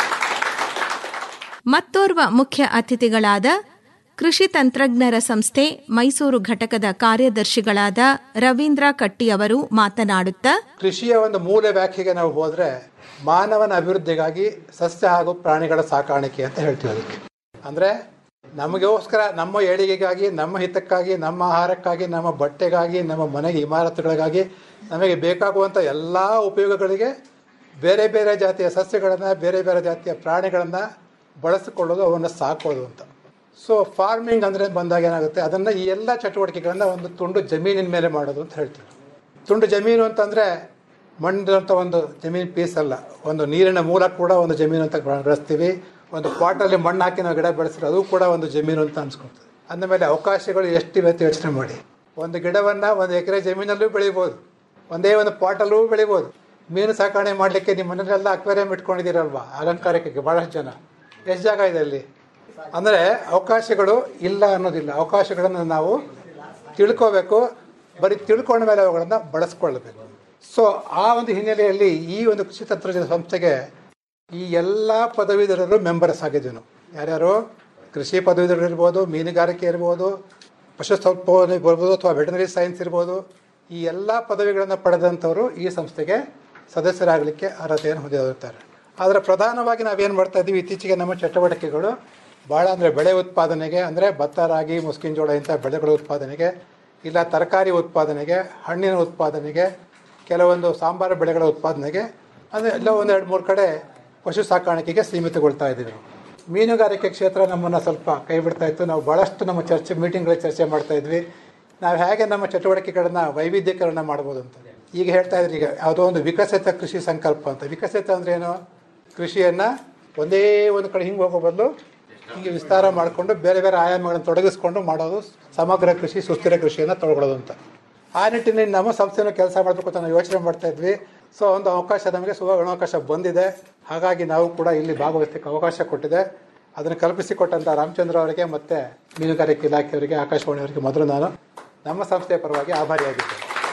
H: ಮತ್ತೋರ್ವ ಮುಖ್ಯ ಅತಿಥಿಗಳಾದ ಕೃಷಿ ತಂತ್ರಜ್ಞರ ಸಂಸ್ಥೆ ಮೈಸೂರು ಘಟಕದ ಕಾರ್ಯದರ್ಶಿಗಳಾದ ರವೀಂದ್ರ ಕಟ್ಟಿ ಅವರು ಮಾತನಾಡುತ್ತಾ
M: ಕೃಷಿಯ ಒಂದು ಮೂಲ ವ್ಯಾಖ್ಯೆಗೆ ನಾವು ಹೋದ್ರೆ ಮಾನವನ ಅಭಿವೃದ್ಧಿಗಾಗಿ ಸಸ್ಯ ಹಾಗೂ ಪ್ರಾಣಿಗಳ ಸಾಕಾಣಿಕೆ ಅಂತ ಹೇಳ್ತೀವಿ ಅದಕ್ಕೆ ಅಂದ್ರೆ ನಮಗೋಸ್ಕರ ನಮ್ಮ ಏಳಿಗೆಗಾಗಿ ನಮ್ಮ ಹಿತಕ್ಕಾಗಿ ನಮ್ಮ ಆಹಾರಕ್ಕಾಗಿ ನಮ್ಮ ಬಟ್ಟೆಗಾಗಿ ನಮ್ಮ ಮನೆಗೆ ಇಮಾರತುಗಳಿಗಾಗಿ ನಮಗೆ ಬೇಕಾಗುವಂಥ ಎಲ್ಲ ಉಪಯೋಗಗಳಿಗೆ ಬೇರೆ ಬೇರೆ ಜಾತಿಯ ಸಸ್ಯಗಳನ್ನು ಬೇರೆ ಬೇರೆ ಜಾತಿಯ ಪ್ರಾಣಿಗಳನ್ನು ಬಳಸಿಕೊಳ್ಳೋದು ಅವನ್ನು ಸಾಕೋದು ಅಂತ ಸೊ ಫಾರ್ಮಿಂಗ್ ಅಂದರೆ ಬಂದಾಗ ಏನಾಗುತ್ತೆ ಅದನ್ನು ಈ ಎಲ್ಲ ಚಟುವಟಿಕೆಗಳನ್ನು ಒಂದು ತುಂಡು ಜಮೀನಿನ ಮೇಲೆ ಮಾಡೋದು ಅಂತ ಹೇಳ್ತೀವಿ ತುಂಡು ಜಮೀನು ಅಂತಂದರೆ ಮಣ್ಣು ಅಂತ ಒಂದು ಜಮೀನು ಪೀಸ್ ಅಲ್ಲ ಒಂದು ನೀರಿನ ಮೂಲ ಕೂಡ ಒಂದು ಜಮೀನು ಅಂತ ಬಳಸ್ತೀವಿ ಒಂದು ಪಾಟಲ್ಲಿ ಮಣ್ಣು ಹಾಕಿ ನಾವು ಗಿಡ ಬೆಳೆಸಿದ್ರೆ ಅದು ಕೂಡ ಒಂದು ಜಮೀನು ಅಂತ ಅನ್ಸ್ಕೊಳ್ತದೆ ಅಂದಮೇಲೆ ಅವಕಾಶಗಳು ಎಷ್ಟಿವೆ ಅಂತ ಯೋಚನೆ ಮಾಡಿ ಒಂದು ಗಿಡವನ್ನು ಒಂದು ಎಕರೆ ಜಮೀನಲ್ಲೂ ಬೆಳಿಬೋದು ಒಂದೇ ಒಂದು ಪಾಟಲ್ಲೂ ಬೆಳಿಬೋದು ಮೀನು ಸಾಕಣೆ ಮಾಡಲಿಕ್ಕೆ ನಿಮ್ಮ ಮನೆಯಲ್ಲೆಲ್ಲ ಅಕ್ವೇರಿಯಂ ಇಟ್ಕೊಂಡಿದ್ದೀರಲ್ವಾ ಅಲಂಕಾರಕ್ಕೆ ಭಾಳಷ್ಟು ಜನ ಎಷ್ಟು ಜಾಗ ಇದೆ ಅಲ್ಲಿ ಅಂದರೆ ಅವಕಾಶಗಳು ಇಲ್ಲ ಅನ್ನೋದಿಲ್ಲ ಅವಕಾಶಗಳನ್ನು ನಾವು ತಿಳ್ಕೋಬೇಕು ಬರೀ ತಿಳ್ಕೊಂಡ ಮೇಲೆ ಅವುಗಳನ್ನು ಬಳಸ್ಕೊಳ್ಬೇಕು ಸೊ ಆ ಒಂದು ಹಿನ್ನೆಲೆಯಲ್ಲಿ ಈ ಒಂದು ಕೃಷಿ ತಂತ್ರಜ್ಞಾನ ಸಂಸ್ಥೆಗೆ ಈ ಎಲ್ಲ ಪದವೀಧರರು ಮೆಂಬರ್ಸ್ ಆಗಿದ್ವಿ ನಾವು ಯಾರ್ಯಾರು ಕೃಷಿ ಪದವೀಧರರು ಇರ್ಬೋದು ಮೀನುಗಾರಿಕೆ ಇರ್ಬೋದು ಪಶುಸಂಗೋಪನೆ ಇರ್ಬೋದು ಅಥವಾ ವೆಟನರಿ ಸೈನ್ಸ್ ಇರ್ಬೋದು ಈ ಎಲ್ಲ ಪದವಿಗಳನ್ನು ಪಡೆದಂಥವರು ಈ ಸಂಸ್ಥೆಗೆ ಸದಸ್ಯರಾಗಲಿಕ್ಕೆ ಅರ್ಹತೆಯನ್ನು ಹೊಂದಿರುತ್ತಾರೆ ಆದರೆ ಪ್ರಧಾನವಾಗಿ ನಾವೇನು ಮಾಡ್ತಾ ಇದ್ದೀವಿ ಇತ್ತೀಚೆಗೆ ನಮ್ಮ ಚಟುವಟಿಕೆಗಳು ಭಾಳ ಅಂದರೆ ಬೆಳೆ ಉತ್ಪಾದನೆಗೆ ಅಂದರೆ ಭತ್ತ ರಾಗಿ ಮುಸ್ಕಿನ ಜೋಳ ಇಂಥ ಬೆಳೆಗಳ ಉತ್ಪಾದನೆಗೆ ಇಲ್ಲ ತರಕಾರಿ ಉತ್ಪಾದನೆಗೆ ಹಣ್ಣಿನ ಉತ್ಪಾದನೆಗೆ ಕೆಲವೊಂದು ಸಾಂಬಾರು ಬೆಳೆಗಳ ಉತ್ಪಾದನೆಗೆ ಅಂದರೆ ಎಲ್ಲ ಒಂದು ಎರಡು ಮೂರು ಕಡೆ ಪಶು ಸಾಕಾಣಿಕೆಗೆ ಸೀಮಿತಗೊಳ್ತಾ ಇದ್ದೀವಿ ನಾವು ಮೀನುಗಾರಿಕೆ ಕ್ಷೇತ್ರ ನಮ್ಮನ್ನು ಸ್ವಲ್ಪ ಕೈ ಬಿಡ್ತಾ ಇತ್ತು ನಾವು ಭಾಳಷ್ಟು ನಮ್ಮ ಚರ್ಚೆ ಮೀಟಿಂಗ್ಗಳಲ್ಲಿ ಚರ್ಚೆ ಮಾಡ್ತಾ ಇದ್ವಿ ನಾವು ಹೇಗೆ ನಮ್ಮ ಚಟುವಟಿಕೆಗಳನ್ನ ವೈವಿಧ್ಯೀಕರಣ ಮಾಡ್ಬೋದು ಅಂತ ಈಗ ಹೇಳ್ತಾ ಇದ್ರಿ ಈಗ ಯಾವುದೋ ಒಂದು ವಿಕಸಿತ ಕೃಷಿ ಸಂಕಲ್ಪ ಅಂತ ವಿಕಸಿತ ಅಂದ್ರೆ ಏನು ಕೃಷಿಯನ್ನು ಒಂದೇ ಒಂದು ಕಡೆ ಹಿಂಗೆ ಹೋಗೋ ಬದಲು ಹಿಂಗೆ ವಿಸ್ತಾರ ಮಾಡಿಕೊಂಡು ಬೇರೆ ಬೇರೆ ಆಯಾಮಗಳನ್ನು ತೊಡಗಿಸ್ಕೊಂಡು ಮಾಡೋದು ಸಮಗ್ರ ಕೃಷಿ ಸುಸ್ಥಿರ ಕೃಷಿಯನ್ನು ತೊಗೊಳ್ಳೋದು ಅಂತ ಆ ನಿಟ್ಟಿನಲ್ಲಿ ನಮ್ಮ ಸಂಸ್ಥೆನೂ ಕೆಲಸ ಮಾಡಬೇಕು ಅಂತ ನಾವು ಯೋಚನೆ ಮಾಡ್ತಾ ಇದ್ವಿ ಸೊ ಒಂದು ಅವಕಾಶ ನಮಗೆ ಸುವರ್ಣ ಅವಕಾಶ ಬಂದಿದೆ ಹಾಗಾಗಿ ನಾವು ಕೂಡ ಇಲ್ಲಿ ಭಾಗವಹಿಸಲಿಕ್ಕೆ ಅವಕಾಶ ಕೊಟ್ಟಿದೆ ಅದನ್ನು ಕಲ್ಪಿಸಿಕೊಟ್ಟಂಥ ರಾಮಚಂದ್ರ ಅವರಿಗೆ ಮತ್ತು ಮೀನುಗಾರಿಕೆ ಇಲಾಖೆಯವರಿಗೆ ಆಕಾಶವಾಣಿಯವರಿಗೆ ಮೊದಲು ನಾನು ನಮ್ಮ ಸಂಸ್ಥೆಯ ಪರವಾಗಿ ಆಭಾರಿಯಾಗಿದ್ದೇನೆ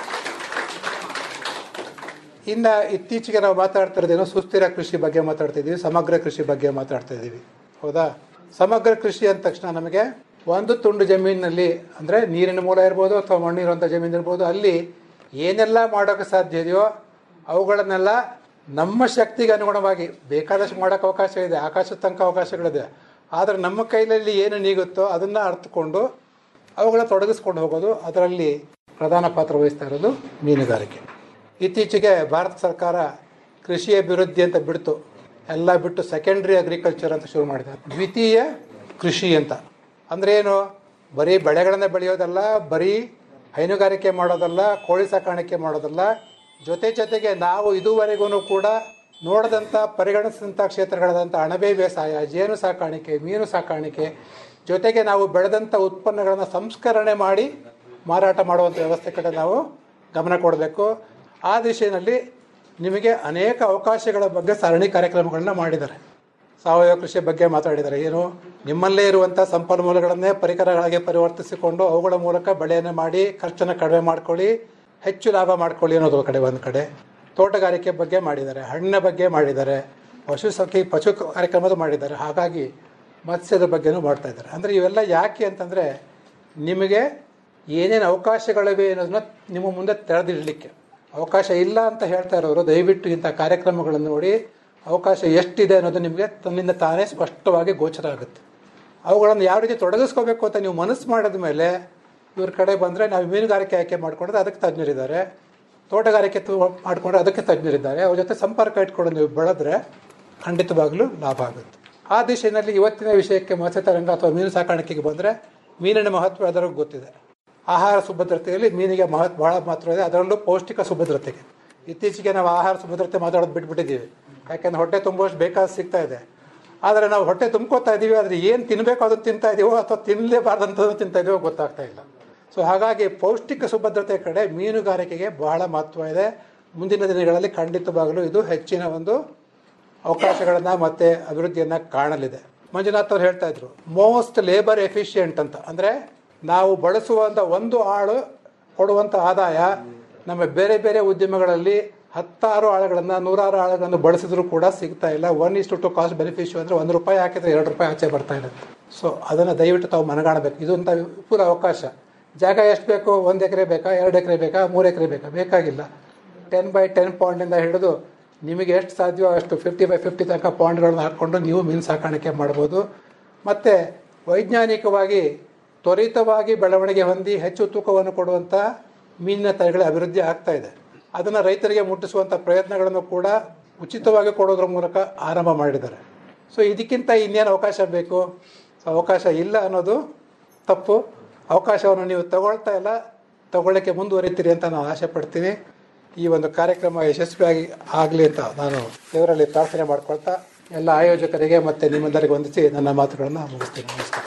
M: ಇನ್ನು ಇತ್ತೀಚೆಗೆ ನಾವು ಮಾತಾಡ್ತಾ ಇರೋದೇನು ಸುಸ್ಥಿರ ಕೃಷಿ ಬಗ್ಗೆ ಮಾತಾಡ್ತಾ ಇದ್ದೀವಿ ಸಮಗ್ರ ಕೃಷಿ ಬಗ್ಗೆ ಮಾತಾಡ್ತಾ ಇದ್ದೀವಿ ಹೌದಾ ಸಮಗ್ರ ಕೃಷಿ ಅಂದ ತಕ್ಷಣ ನಮಗೆ ಒಂದು ತುಂಡು ಜಮೀನಿನಲ್ಲಿ ಅಂದರೆ ನೀರಿನ ಮೂಲ ಇರ್ಬೋದು ಅಥವಾ ಮಣ್ಣಿರುವಂಥ ಜಮೀನು ಇರ್ಬೋದು ಅಲ್ಲಿ ಏನೆಲ್ಲ ಮಾಡೋಕ್ಕೆ ಸಾಧ್ಯ ಇದೆಯೋ ಅವುಗಳನ್ನೆಲ್ಲ ನಮ್ಮ ಶಕ್ತಿಗೆ ಅನುಗುಣವಾಗಿ ಬೇಕಾದಷ್ಟು ಮಾಡೋಕ್ಕೆ ಅವಕಾಶ ಇದೆ ಆಕಾಶದ ತನಕ ಅವಕಾಶಗಳಿದೆ ಆದರೆ ನಮ್ಮ ಕೈಯಲ್ಲಿ ಏನು ನೀಗುತ್ತೋ ಅದನ್ನು ಅರ್ಥಕೊಂಡು ಅವುಗಳ ತೊಡಗಿಸ್ಕೊಂಡು ಹೋಗೋದು ಅದರಲ್ಲಿ ಪ್ರಧಾನ ಪಾತ್ರ ವಹಿಸ್ತಾ ಇರೋದು ಮೀನುಗಾರಿಕೆ ಇತ್ತೀಚೆಗೆ ಭಾರತ ಸರ್ಕಾರ ಕೃಷಿ ಅಭಿವೃದ್ಧಿ ಅಂತ ಬಿಡ್ತು ಎಲ್ಲ ಬಿಟ್ಟು ಸೆಕೆಂಡ್ರಿ ಅಗ್ರಿಕಲ್ಚರ್ ಅಂತ ಶುರು ಮಾಡಿದೆ ದ್ವಿತೀಯ ಕೃಷಿ ಅಂತ ಅಂದ್ರೆ ಏನು ಬರೀ ಬೆಳೆಗಳನ್ನ ಬೆಳೆಯೋದಲ್ಲ ಬರೀ ಹೈನುಗಾರಿಕೆ ಮಾಡೋದಲ್ಲ ಕೋಳಿ ಸಾಕಾಣಿಕೆ ಮಾಡೋದಲ್ಲ ಜೊತೆ ಜೊತೆಗೆ ನಾವು ಇದುವರೆಗೂ ಕೂಡ ನೋಡದಂಥ ಪರಿಗಣಿಸಿದಂಥ ಕ್ಷೇತ್ರಗಳಾದಂಥ ಅಣಬೆ ಬೇಸಾಯ ಜೇನು ಸಾಕಾಣಿಕೆ ಮೀನು ಸಾಕಾಣಿಕೆ ಜೊತೆಗೆ ನಾವು ಬೆಳೆದಂಥ ಉತ್ಪನ್ನಗಳನ್ನು ಸಂಸ್ಕರಣೆ ಮಾಡಿ ಮಾರಾಟ ಮಾಡುವಂಥ ವ್ಯವಸ್ಥೆ ಕಡೆ ನಾವು ಗಮನ ಕೊಡಬೇಕು ಆ ದಿಶೆಯಲ್ಲಿ ನಿಮಗೆ ಅನೇಕ ಅವಕಾಶಗಳ ಬಗ್ಗೆ ಸರಣಿ ಕಾರ್ಯಕ್ರಮಗಳನ್ನ ಮಾಡಿದ್ದಾರೆ ಸಾವಯವ ಕೃಷಿ ಬಗ್ಗೆ ಮಾತಾಡಿದ್ದಾರೆ ಏನು ನಿಮ್ಮಲ್ಲೇ ಇರುವಂಥ ಸಂಪನ್ಮೂಲಗಳನ್ನೇ ಪರಿಕರಗಳಾಗಿ ಪರಿವರ್ತಿಸಿಕೊಂಡು ಅವುಗಳ ಮೂಲಕ ಬೆಳೆಯನ್ನು ಮಾಡಿ ಖರ್ಚನ್ನು ಕಡಿಮೆ ಮಾಡ್ಕೊಳ್ಳಿ ಹೆಚ್ಚು ಲಾಭ ಮಾಡ್ಕೊಳ್ಳಿ ಅನ್ನೋದು ಕಡೆ ಒಂದು ಕಡೆ ತೋಟಗಾರಿಕೆ ಬಗ್ಗೆ ಮಾಡಿದ್ದಾರೆ ಹಣ್ಣಿನ ಬಗ್ಗೆ ಮಾಡಿದ್ದಾರೆ ಪಶು ಸಂಖ್ಯೆ ಪಶು ಕಾರ್ಯಕ್ರಮದ ಮಾಡಿದ್ದಾರೆ ಹಾಗಾಗಿ ಮತ್ಸ್ಯದ ಬಗ್ಗೆನೂ ಮಾಡ್ತಾ ಇದ್ದಾರೆ ಅಂದರೆ ಇವೆಲ್ಲ ಯಾಕೆ ಅಂತಂದರೆ ನಿಮಗೆ ಏನೇನು ಅವಕಾಶಗಳಿವೆ ಅನ್ನೋದನ್ನ ನಿಮ್ಮ ಮುಂದೆ ತೆರೆದಿಡಲಿಕ್ಕೆ ಅವಕಾಶ ಇಲ್ಲ ಅಂತ ಹೇಳ್ತಾ ಇರೋರು ದಯವಿಟ್ಟು ಇಂಥ ಕಾರ್ಯಕ್ರಮಗಳನ್ನು ನೋಡಿ ಅವಕಾಶ ಎಷ್ಟಿದೆ ಅನ್ನೋದು ನಿಮಗೆ ತನ್ನಿಂದ ತಾನೇ ಸ್ಪಷ್ಟವಾಗಿ ಗೋಚರ ಆಗುತ್ತೆ ಅವುಗಳನ್ನು ಯಾವ ರೀತಿ ತೊಡಗಿಸ್ಕೋಬೇಕು ಅಂತ ನೀವು ಮನಸ್ಸು ಮಾಡಿದ ಮೇಲೆ ಇವ್ರ ಕಡೆ ಬಂದರೆ ನಾವು ಮೀನುಗಾರಿಕೆ ಆಯ್ಕೆ ಮಾಡ್ಕೊಂಡ್ರೆ ಅದಕ್ಕೆ ತಜ್ಞರಿದ್ದಾರೆ ತೋಟಗಾರಿಕೆ ಮಾಡಿಕೊಂಡ್ರೆ ಅದಕ್ಕೆ ತಜ್ಞರಿದ್ದಾರೆ ಅವ್ರ ಜೊತೆ ಸಂಪರ್ಕ ಇಟ್ಕೊಂಡು ನೀವು ಬೆಳೆದ್ರೆ ಖಂಡಿತವಾಗ್ಲೂ ಲಾಭ ಆಗುತ್ತೆ ಆ ದಿಶೆಯಲ್ಲಿ ಇವತ್ತಿನ ವಿಷಯಕ್ಕೆ ಮತ್ಸ್ಯತರಂಗ ಅಥವಾ ಮೀನು ಸಾಕಾಣಿಕೆಗೆ ಬಂದರೆ ಮೀನಿನ ಮಹತ್ವ ಅದರಿಗೆ ಗೊತ್ತಿದೆ ಆಹಾರ ಸುಭದ್ರತೆಯಲ್ಲಿ ಮೀನಿಗೆ ಮಹತ್ವ ಬಹಳ ಮಹತ್ವ ಇದೆ ಅದರಲ್ಲೂ ಪೌಷ್ಟಿಕ ಸುಭದ್ರತೆಗೆ ಇತ್ತೀಚೆಗೆ ನಾವು ಆಹಾರ ಸುಭದ್ರತೆ ಮಾತಾಡೋದು ಬಿಟ್ಬಿಟ್ಟಿದ್ದೀವಿ ಯಾಕೆಂದ್ರೆ ಹೊಟ್ಟೆ ತುಂಬುವಷ್ಟು ಬೇಕಾದ ಸಿಗ್ತಾ ಇದೆ ಆದರೆ ನಾವು ಹೊಟ್ಟೆ ತುಂಬ್ಕೋತಾ ಇದ್ದೀವಿ ಆದರೆ ಏನು ತಿನ್ನಬೇಕು ಅದನ್ನು ತಿಂತಾ ಇದೀವೋ ಅಥವಾ ತಿನ್ನಲೇಬಾರ್ದಂಥದ್ದು ತಿಂತಾ ಇದೀವೋ ಗೊತ್ತಾಗ್ತಾ ಇಲ್ಲ ಸೊ ಹಾಗಾಗಿ ಪೌಷ್ಟಿಕ ಸುಭದ್ರತೆ ಕಡೆ ಮೀನುಗಾರಿಕೆಗೆ ಬಹಳ ಮಹತ್ವ ಇದೆ ಮುಂದಿನ ದಿನಗಳಲ್ಲಿ ಖಂಡಿತವಾಗಲೂ ಇದು ಹೆಚ್ಚಿನ ಒಂದು ಅವಕಾಶಗಳನ್ನು ಮತ್ತು ಅಭಿವೃದ್ಧಿಯನ್ನು ಕಾಣಲಿದೆ ಮಂಜುನಾಥ್ ಅವ್ರು ಹೇಳ್ತಾ ಇದ್ರು ಮೋಸ್ಟ್ ಲೇಬರ್ ಎಫಿಷಿಯೆಂಟ್ ಅಂತ ಅಂದರೆ ನಾವು ಬಳಸುವಂಥ ಒಂದು ಆಳು ಕೊಡುವಂಥ ಆದಾಯ ನಮ್ಮ ಬೇರೆ ಬೇರೆ ಉದ್ಯಮಗಳಲ್ಲಿ ಹತ್ತಾರು ಆಳುಗಳನ್ನು ನೂರಾರು ಆಳುಗಳನ್ನು ಬಳಸಿದ್ರು ಕೂಡ ಸಿಗ್ತಾ ಇಲ್ಲ one is to two cost beneficial ಅಂದರೆ ಒಂದು ರೂಪಾಯಿ ಹಾಕಿದ್ರೆ ಎರಡು ರೂಪಾಯಿ ಆಚೆ ಬರ್ತಾ ಇರುತ್ತೆ ಸೊ ಅದನ್ನು ದಯವಿಟ್ಟು ತಾವು ಮನಗಾಣಬೇಕು ಇದೊಂಥ ವಿಪುಲ ಅವಕಾಶ ಜಾಗ ಎಷ್ಟು ಬೇಕು ಒಂದು ಎಕರೆ ಬೇಕಾ ಎರಡು ಎಕರೆ ಬೇಕಾ ಮೂರು ಎಕರೆ ಬೇಕಾ ಬೇಕಾಗಿಲ್ಲ ಟೆನ್ ಬೈ ಟೆನ್ ಪಾಯಿಂಟಿಂದ ಹಿಡಿದು ನಿಮಗೆ ಎಷ್ಟು ಸಾಧ್ಯವೋ ಅಷ್ಟು ಫಿಫ್ಟಿ ಬೈ ಫಿಫ್ಟಿ ತನಕ ಪಾಯಿಂಟ್ಗಳನ್ನ ಹಾಕ್ಕೊಂಡು ನೀವು ಮೀನು ಸಾಕಾಣಿಕೆ ಮಾಡ್ಬೋದು ಮತ್ತು ವೈಜ್ಞಾನಿಕವಾಗಿ ತ್ವರಿತವಾಗಿ ಬೆಳವಣಿಗೆ ಹೊಂದಿ ಹೆಚ್ಚು ತೂಕವನ್ನು ಕೊಡುವಂಥ ಮೀನಿನ ತಳಿಗಳ ಅಭಿವೃದ್ಧಿ ಆಗ್ತಾ ಇದೆ ಅದನ್ನು ರೈತರಿಗೆ ಮುಟ್ಟಿಸುವಂಥ ಪ್ರಯತ್ನಗಳನ್ನು ಕೂಡ ಉಚಿತವಾಗಿ ಕೊಡೋದ್ರ ಮೂಲಕ ಆರಂಭ ಮಾಡಿದ್ದಾರೆ ಸೊ ಇದಕ್ಕಿಂತ ಇನ್ನೇನು ಅವಕಾಶ ಬೇಕು ಸೊ ಅವಕಾಶ ಇಲ್ಲ ಅನ್ನೋದು ತಪ್ಪು ಅವಕಾಶವನ್ನು ನೀವು ತಗೊಳ್ತಾ ಇಲ್ಲ ತಗೊಳ್ಳೋಕ್ಕೆ ಮುಂದುವರಿತೀರಿ ಅಂತ ನಾನು ಆಸೆ ಪಡ್ತೀನಿ ಈ ಒಂದು ಕಾರ್ಯಕ್ರಮ ಯಶಸ್ವಿಯಾಗಿ ಆಗಲಿ ಅಂತ ನಾನು ದೇವರಲ್ಲಿ ಪ್ರಾರ್ಥನೆ ಮಾಡ್ಕೊಳ್ತಾ ಎಲ್ಲ ಆಯೋಜಕರಿಗೆ ಮತ್ತು ನಿಮ್ಮೆಲ್ಲರಿಗೆ ವಂದಿಸಿ ನನ್ನ ಮಾತುಗಳನ್ನು ಮುಗಿಸ್ತೀನಿ ನಮಸ್ಕಾರ